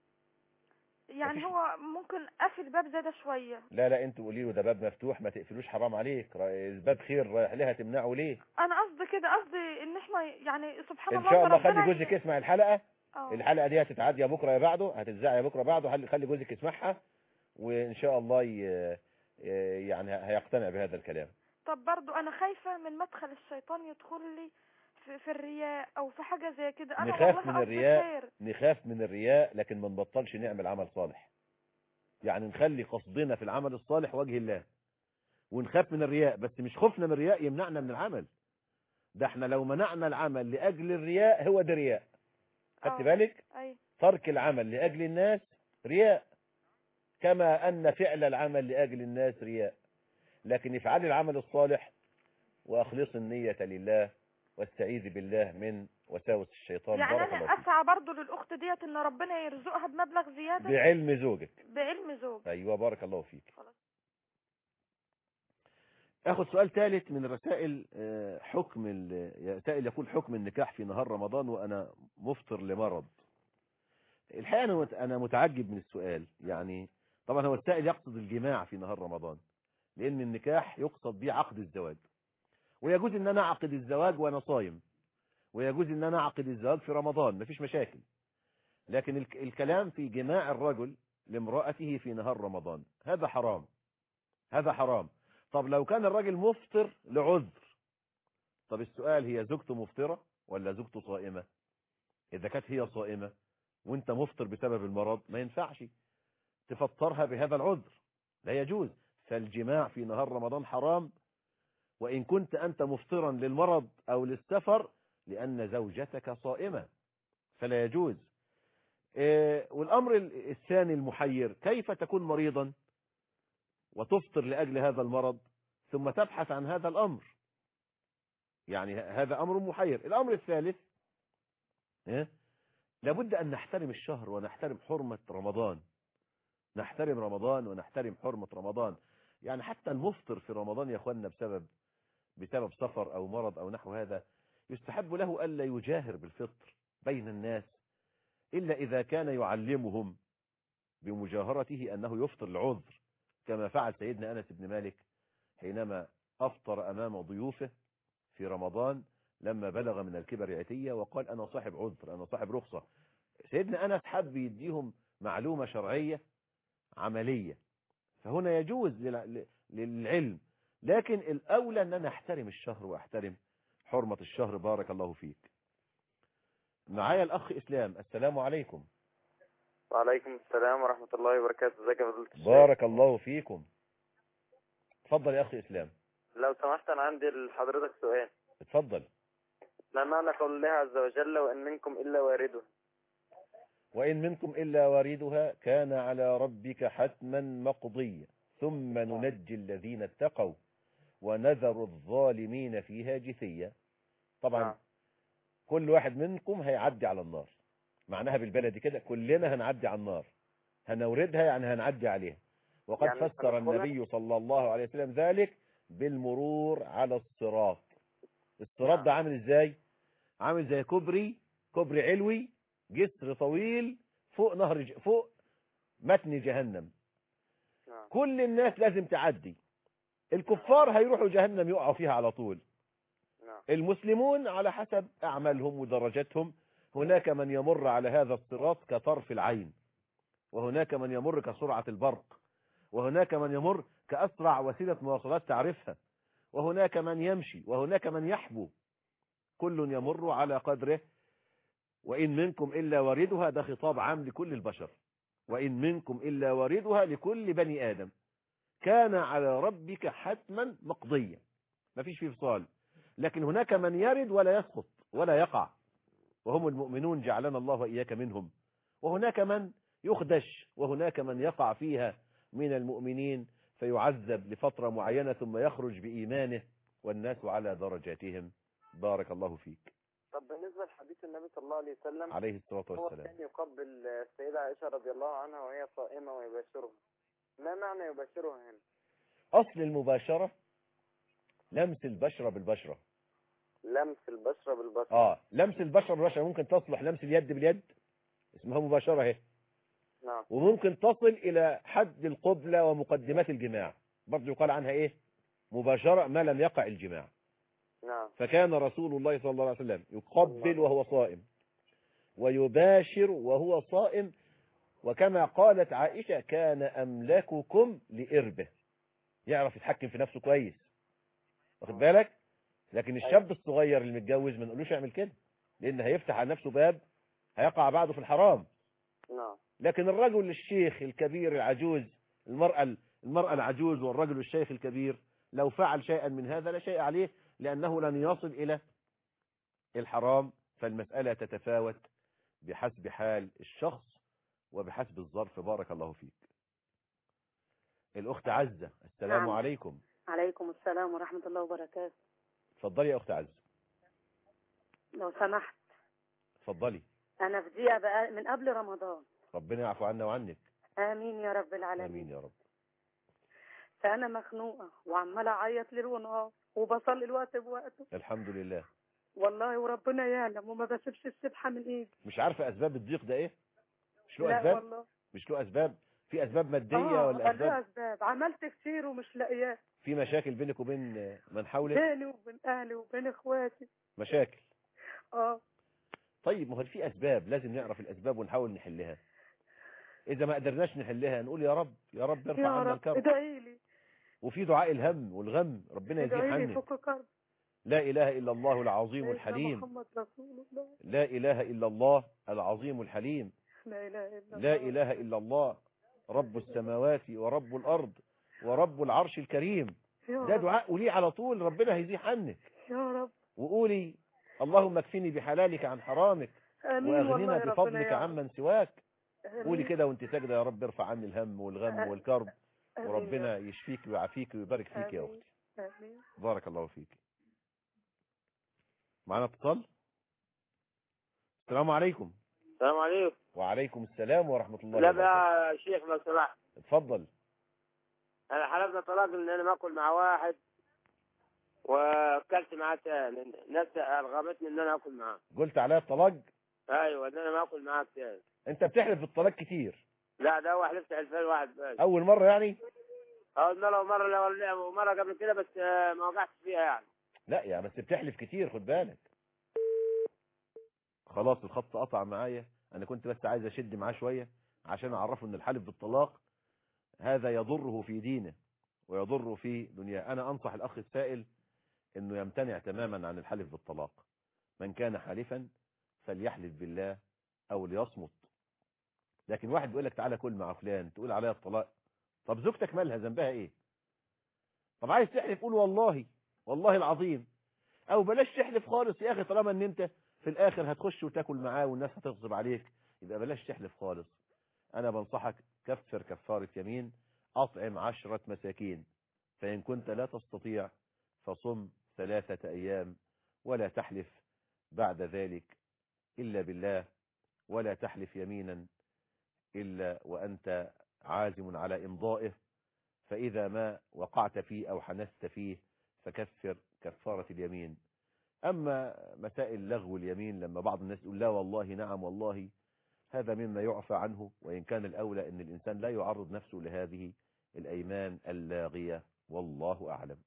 يعني هو ممكن قافل باب زي ده شويه لا لا انت قولي له ده باب مفتوح ما تقفلوش حرام عليك را- الباب خير رايح لها تمنعه ليه انا قصدي كده قصدي ان احنا يعني سبحان ان الله شاء الله ربنا خلي جوزك يسمع الحلقه آه. الحلقه دي هتتعاد يا بكره يا بعده هتتذاع يا بكره بعده خلي خلي جوزك يسمعها وان شاء الله ي- ي- يعني هيقتنع بهذا الكلام طب برضو انا خايفة من مدخل الشيطان يدخل لي في, في الرياء او في حاجة زي كده انا نخاف والله من قصدي الرياء خير نخاف من الرياء لكن ما نبطلش نعمل عمل صالح يعني نخلي قصدنا في العمل الصالح وجه الله ونخاف من الرياء بس مش خوفنا من الرياء يمنعنا من العمل ده احنا لو منعنا العمل لأجل الرياء هو ده رياء خدت آه. بالك اي ترك العمل لأجل الناس رياء كما أن فعل العمل لأجل الناس رياء لكن افعل العمل الصالح وأخلص النية لله واستعيذ بالله من وساوس الشيطان يعني بارك الله انا فيك اسعى برضو للاخت ديت ان ربنا يرزقها بمبلغ زيادة بعلم زوجك بعلم زوج أيوة بارك الله فيك خلاص. أخذ سؤال ثالث من الرسائل آه، حكم ال- سائل يقول حكم النكاح في نهار رمضان وأنا مفطر لمرض الحقيقة أنا مت- أنا متعجب من السؤال يعني طبعا هو السائل يقصد الجماع في نهار رمضان لأن النكاح يقصد به عقد الزواج ويجوز أن أنا أعقد الزواج وأنا صايم ويجوز أن أنا أعقد الزواج في رمضان مفيش مشاكل لكن الك- الكلام في جماع الرجل لامرأته في نهار رمضان هذا حرام هذا حرام طب لو كان الراجل مفطر لعذر طب السؤال هي زوجته مفطرة ولا زوجته صائمة إذا كانت هي صائمة وانت مفطر بسبب المرض ما ينفعش تفطرها بهذا العذر لا يجوز فالجماع في نهار رمضان حرام وإن كنت أنت مفطرا للمرض أو للسفر لأن زوجتك صائمة فلا يجوز إيه، والأمر ال- الثاني المحير كيف تكون مريضا وتفطر لأجل هذا المرض ثم تبحث عن هذا الأمر يعني ه- هذا أمر محير الأمر الثالث إيه؟ لابد أن نحترم الشهر ونحترم حرمة رمضان نحترم رمضان ونحترم حرمة رمضان يعني حتى المفطر في رمضان يا أخوانا بسبب بسبب سفر أو مرض أو نحو هذا يستحب له ألا يجاهر بالفطر بين الناس إلا إذا كان يعلمهم بمجاهرته أنه يفطر العذر كما فعل سيدنا أنس بن مالك حينما أفطر أمام ضيوفه في رمضان لما بلغ من الكبر عتية وقال أنا صاحب عذر أنا صاحب رخصة سيدنا أنس حب يديهم معلومة شرعية عملية فهنا يجوز للع- للعلم لكن الأولى أن أنا أحترم الشهر وأحترم حرمة الشهر بارك الله فيك معايا الأخ إسلام السلام عليكم وعليكم السلام ورحمة الله وبركاته ازيك يا فضيلة الشيخ بارك الله فيكم اتفضل يا أخي إسلام لو سمحت أنا عندي لحضرتك سؤال اتفضل ما معنى قول الله عز وجل وإن منكم إلا وارده وإن منكم إلا واردها كان على ربك حتما مقضيا ثم ننجي الذين اتقوا ونذر الظالمين فيها جثيا طبعا كل واحد منكم هيعدي على النار معناها بالبلدي كده كلنا هنعدي على النار هنوردها يعني هنعدي عليها وقد يعني فسر هندخلها؟ النبي صلى الله عليه وسلم ذلك بالمرور على الصراط الصراط ده عامل ازاي عامل زي كوبري كوبري علوي جسر طويل فوق نهر ج... فوق متن جهنم كل الناس لازم تعدي الكفار هيروحوا جهنم يقعوا فيها على طول المسلمون على حسب أعمالهم ودرجاتهم هناك من يمر على هذا الصراط كطرف العين وهناك من يمر كسرعة البرق وهناك من يمر كأسرع وسيلة مواصلات تعرفها وهناك من يمشي وهناك من يحبو كل يمر على قدره وإن منكم إلا واردها ده خطاب عام لكل البشر وإن منكم إلا واردها لكل بني آدم كان على ربك حتما مقضيا ما فيش فيه فصال لكن هناك من يرد ولا يسقط ولا يقع وهم المؤمنون جعلنا الله وإياك منهم وهناك من يخدش وهناك من يقع فيها من المؤمنين فيعذب لفترة معينة ثم يخرج بإيمانه والناس على درجاتهم بارك الله فيك طب بالنسبة لحديث النبي صلى الله عليه وسلم عليه الصلاة هو والسلام كان يقبل السيدة عائشة رضي الله عنها وهي صائمة ويباشرها ما معنى يباشرها هنا أصل المباشرة لمس البشرة بالبشرة لمس البشرة بالبشرة آه لمس البشرة بالبشرة ممكن تصلح لمس اليد باليد اسمها مباشرة اهي نعم وممكن تصل إلى حد القبلة ومقدمات الجماع برضه يقال عنها إيه مباشرة ما لم يقع الجماع نعم فكان رسول الله صلى الله عليه وسلم يقبل وهو صائم ويباشر وهو صائم وكما قالت عائشة كان أملككم لإربه يعرف يتحكم في نفسه كويس واخد بالك لكن الشاب الصغير اللي متجوز ما نقولوش يعمل كده لأن هيفتح على نفسه باب هيقع بعده في الحرام نعم لكن الرجل الشيخ الكبير العجوز المرأة المرأة العجوز والرجل الشيخ الكبير لو فعل شيئا من هذا لا شيء عليه لأنه لن يصل إلى الحرام فالمسألة تتفاوت بحسب حال الشخص وبحسب الظرف بارك الله فيك الأخت عزة السلام نعم. عليكم عليكم السلام ورحمة الله وبركاته اتفضلي يا أخت عزة لو سمحت اتفضلي أنا في دقيقة بقى من قبل رمضان ربنا يعفو عنا وعنك آمين يا رب العالمين آمين يا رب فأنا مخنوقة وعمالة أعيط ليل ونهار وبصلي الوقت بوقته الحمد لله والله وربنا يعلم وما بسيبش السبحة من إيدي مش عارفة أسباب الضيق ده إيه مش له لا أسباب والله مش له أسباب في أسباب مادية آه ولا له أسباب أسباب عملت كتير ومش لاقياه في مشاكل بينك وبين من حولك بيني وبين أهلي وبين إخواتي مشاكل آه طيب ما هو في أسباب لازم نعرف الأسباب ونحاول نحلها إذا ما قدرناش نحلها نقول يا رب يا رب ارفع يا عنا رب الكرب ادعي لي وفي دعاء الهم والغم ربنا يزيح ادعي لي عنك فك كرب لا إله إلا الله العظيم سيدنا الحليم محمد رسول الله لا إله إلا الله العظيم الحليم لا إله إلا الله لا إله إلا الله رب السماوات ورب الأرض ورب العرش الكريم يا ده رب. دعاء قوليه على طول ربنا هيزيح عنك يا رب وقولي اللهم اكفني بحلالك عن حرامك آمين والله واغننا يا ربنا بفضلك يا رب. عمن سواك آمين. قولي كده وانت ساجده يا رب ارفع عني الهم والغم آمين. والكرب آمين وربنا يا رب. يشفيك ويعافيك ويبارك فيك يا آمين. اختي آمين بارك الله فيك معنا اتصال السلام عليكم السلام عليكم وعليكم السلام ورحمة الله لا وبركاته بقى يا شيخ لو سمحت اتفضل انا حلفنا طلاق ان انا باكل مع واحد واكلت معاه تاني الناس ارغمتني ان انا اكل معاه قلت عليها الطلاق ايوه ان انا ما اكل معاك تاني انت بتحلف بالطلاق كتير لا ده هو حلفت حلفين واحد بس اول مرة يعني اول مره ومره لو مره قبل كده بس آه، ما وقعتش فيها يعني لا يا بس بتحلف كتير خد بالك خلاص الخط قطع معايا انا كنت بس عايز اشد معاه شوية عشان اعرفه ان الحلف بالطلاق هذا يضره في دينه ويضره في دنياه انا انصح الاخ السائل انه يمتنع تماما عن الحلف بالطلاق من كان حالفا فليحلف بالله او ليصمت لكن واحد بيقول لك تعالى كل مع فلان تقول عليها الطلاق طب زوجتك مالها ذنبها ايه طب عايز تحلف قول والله والله العظيم او بلاش تحلف خالص يا اخي طالما ان انت في الاخر هتخش وتاكل معاه والناس هتغصب عليك يبقى بلاش تحلف خالص انا بنصحك كفر كفارة يمين اطعم عشرة مساكين فان كنت لا تستطيع فصم ثلاثة ايام ولا تحلف بعد ذلك الا بالله ولا تحلف يمينا الا وانت عازم على امضائه فاذا ما وقعت فيه او حنست فيه فكفر كفارة اليمين أما مسائل لغو اليمين لما بعض الناس يقول لا والله نعم والله هذا مما يعفى عنه وإن كان الأولى أن الإنسان لا يعرض نفسه لهذه الأيمان اللاغية والله أعلم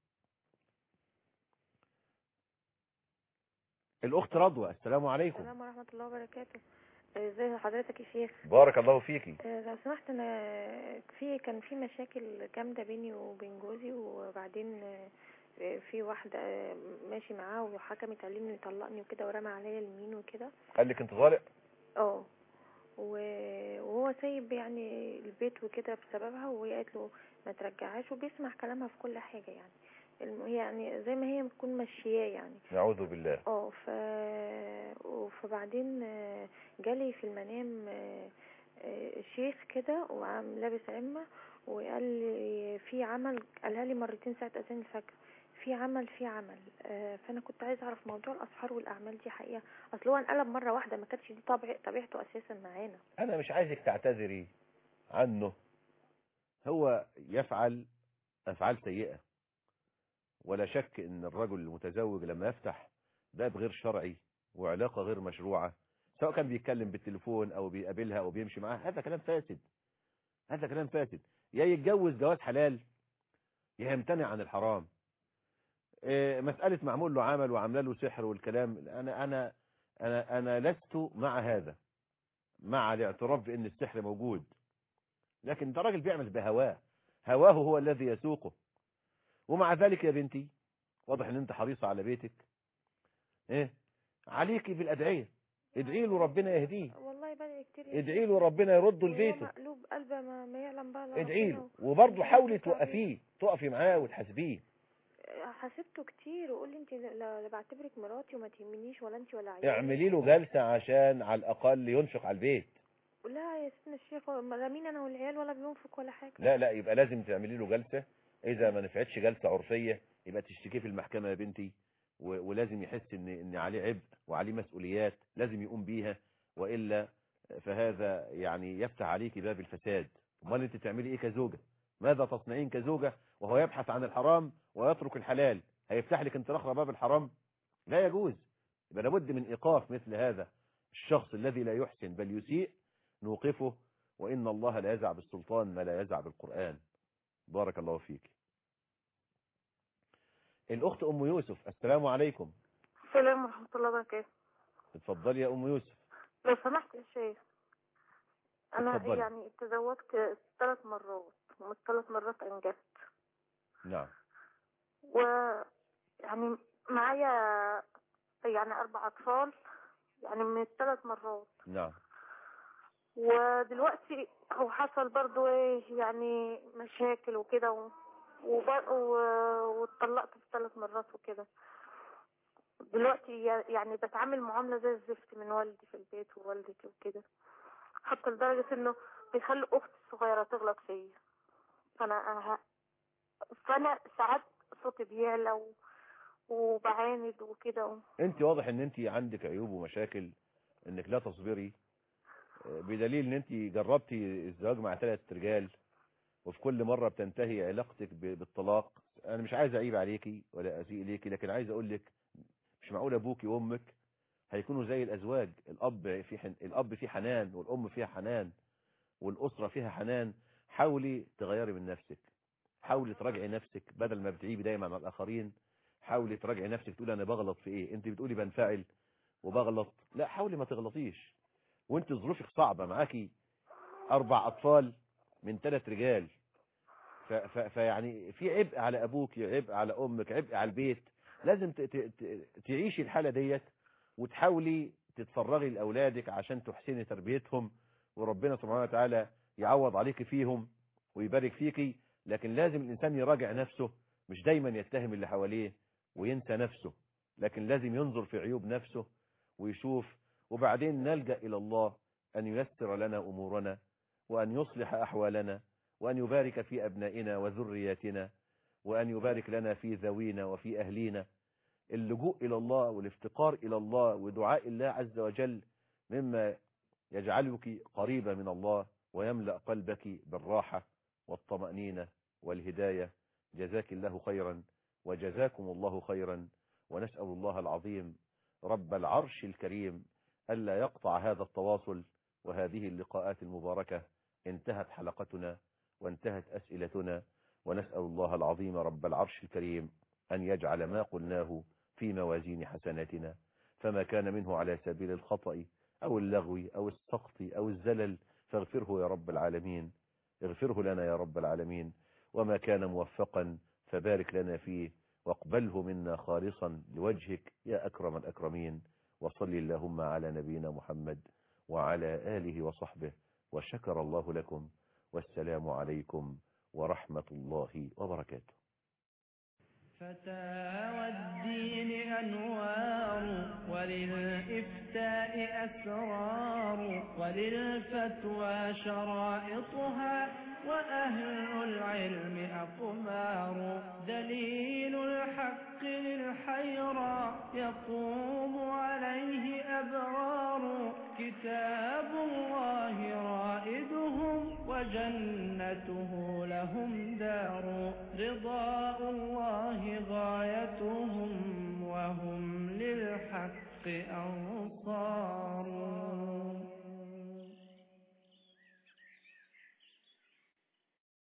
الأخت رضوى السلام عليكم السلام ورحمة الله وبركاته ازي حضرتك يا شيخ بارك الله فيكي آه، لو سمحت انا في كان في مشاكل جامده بيني وبين جوزي وبعدين آه، في واحده آه، ماشي معاه وحكمت عليه انه يطلقني وكده ورمى عليا اليمين وكده قال لك انت طالق اه و- وهو سايب يعني البيت وكده بسببها وهي قالت له ما ترجعهاش وبيسمع كلامها في كل حاجه يعني الم- هي يعني زي ما هي بتكون ماشياه يعني نعوذ بالله اه ف فبعدين آه، جالي في المنام آه، آه، شيخ كده وعم لابس عمة وقال لي في عمل قالها لي مرتين ساعة أذان الفجر في عمل في عمل آه، فأنا كنت عايزة أعرف موضوع الأسحار والأعمال دي حقيقة أصل هو انقلب مرة واحدة ما كانتش دي طبع طبيعته أساسا معانا أنا مش عايزك تعتذري عنه هو يفعل أفعال سيئة ولا شك ان الرجل المتزوج لما يفتح باب غير شرعي وعلاقة غير مشروعة سواء كان بيتكلم بالتليفون او بيقابلها او بيمشي معاها هذا كلام فاسد هذا كلام فاسد يا يتجوز جواز حلال يا يمتنع عن الحرام إيه، مسألة معمول له عمل وعامله له سحر والكلام انا انا انا انا لست مع هذا مع الاعتراف بان السحر موجود لكن ده راجل بيعمل بهواه هواه هو الذي يسوقه ومع ذلك يا بنتي واضح ان انت حريصة على بيتك ايه عليكي بالادعية ادعي له ربنا يهديه والله بدأ كتير يا ادعي له ربنا يرده وهو لبيته مقلوب قلبه ما, ما يعلم بقى إلا ادعي ربنا له وبرضه حاولي توقفيه تقفي معاه وتحاسبيه حسبته كتير وقول لي انت لا لا بعتبرك مراتي وما تهمنيش ولا انت ولا عيالي اعملي له جلسة عشان على الاقل ينفق على البيت لا يا سيدنا الشيخ ما لا مين انا والعيال ولا بينفق ولا حاجه لا لا يبقى لازم تعملي له جلسة اذا ما نفعتش جلسة عرفية يبقى تشتكيه في المحكمة يا بنتي و- ولازم يحس ان ان عليه عبء وعليه مسؤوليات لازم يقوم بيها والا فهذا يعني يفتح عليك باب الفساد امال انت تعملي ايه كزوجة ماذا تصنعين كزوجة وهو يبحث عن الحرام ويترك الحلال هيفتح لك انت الاخرى باب الحرام لا يجوز يبقى لابد من ايقاف مثل هذا الشخص الذي لا يحسن بل يسيء نوقفه وان الله لا يزع بالسلطان ما لا يزع بالقرآن بارك الله فيك الاخت ام يوسف السلام عليكم السلام ورحمة الله وبركاته اتفضلي يا ام يوسف لو سمحت يا شيخ أنا اتفضلي. يعني تزوجت ثلاث مرات ومن ثلاث مرات أنجبت نعم و يعني معايا يعني أربع أطفال يعني من الثلاث مرات نعم ودلوقتي هو حصل برضو ايه يعني مشاكل وكده و... وب- و- واتطلقت في ثلاث مرات وكده دلوقتي يعني بتعامل معاملة زي الزفت من والدي في البيت ووالدتي وكده حتى لدرجة انه بيخلي اختي الصغيرة تغلط فيا فانا أه... فانا ساعات صوتي بيعلى و... وبعاند وكده و... انت واضح ان انت عندك عيوب ومشاكل انك لا تصبري آه، بدليل ان انت جربتي الزواج مع ثلاث رجال وفي كل مرة بتنتهي علاقتك ب- بالطلاق انا مش عايز اعيب عليكي ولا اسيء اليكي لكن عايز اقول لك مش معقول ابوكي وامك هيكونوا زي الازواج الاب في حن... الاب فيه حنان والام فيها حنان والاسره فيها حنان حاولي تغيري من نفسك حاولي تراجعي نفسك بدل ما بتعيبي دايما مع الاخرين حاولي تراجعي نفسك تقولي انا بغلط في ايه انت بتقولي بنفعل وبغلط لا حاولي ما تغلطيش وانت ظروفك صعبه معاكي اربع اطفال من ثلاث رجال ف- ف- فيعني في عبء على ابوك عبء على امك عبء على البيت لازم ت- ت- ت- تعيشي الحالة ديت وتحاولي تتفرغي لأولادك عشان تحسني تربيتهم وربنا سبحانه وتعالى يعوض عليك فيهم ويبارك فيكي لكن لازم الإنسان يراجع نفسه مش دايما يتهم اللي حواليه وينسى نفسه لكن لازم ينظر في عيوب نفسه ويشوف وبعدين نلجأ إلى الله أن ييسر لنا أمورنا وأن يصلح أحوالنا وأن يبارك في أبنائنا وذرياتنا وأن يبارك لنا في ذوينا وفي أهلينا اللجوء إلى الله والافتقار إلى الله ودعاء الله عز وجل مما يجعلك قريبة من الله ويملأ قلبك بالراحة والطمأنينة والهداية جزاك الله خيرا وجزاكم الله خيرا ونسأل الله العظيم رب العرش الكريم ألا يقطع هذا التواصل وهذه اللقاءات المباركة انتهت حلقتنا وانتهت أسئلتنا ونسأل الله العظيم رب العرش الكريم أن يجعل ما قلناه في موازين حسناتنا فما كان منه على سبيل الخطأ أو اللغو أو السقط أو الزلل فاغفره يا رب العالمين اغفره لنا يا رب العالمين وما كان موفقا فبارك لنا فيه واقبله منا خالصا لوجهك يا أكرم الأكرمين وصل اللهم على نبينا محمد وعلى آله وصحبه وشكر الله لكم والسلام عليكم ورحمة الله وبركاته فتاوى الدين أنوار وللإفتاء أسرار وللفتوى شرائطها وأهل العلم أقمار دليل الحق للحيرى يقوم عليه أبرار كتاب الله رائدهم وجنته لهم دار رضاء الله غايتهم وهم للحق أنصار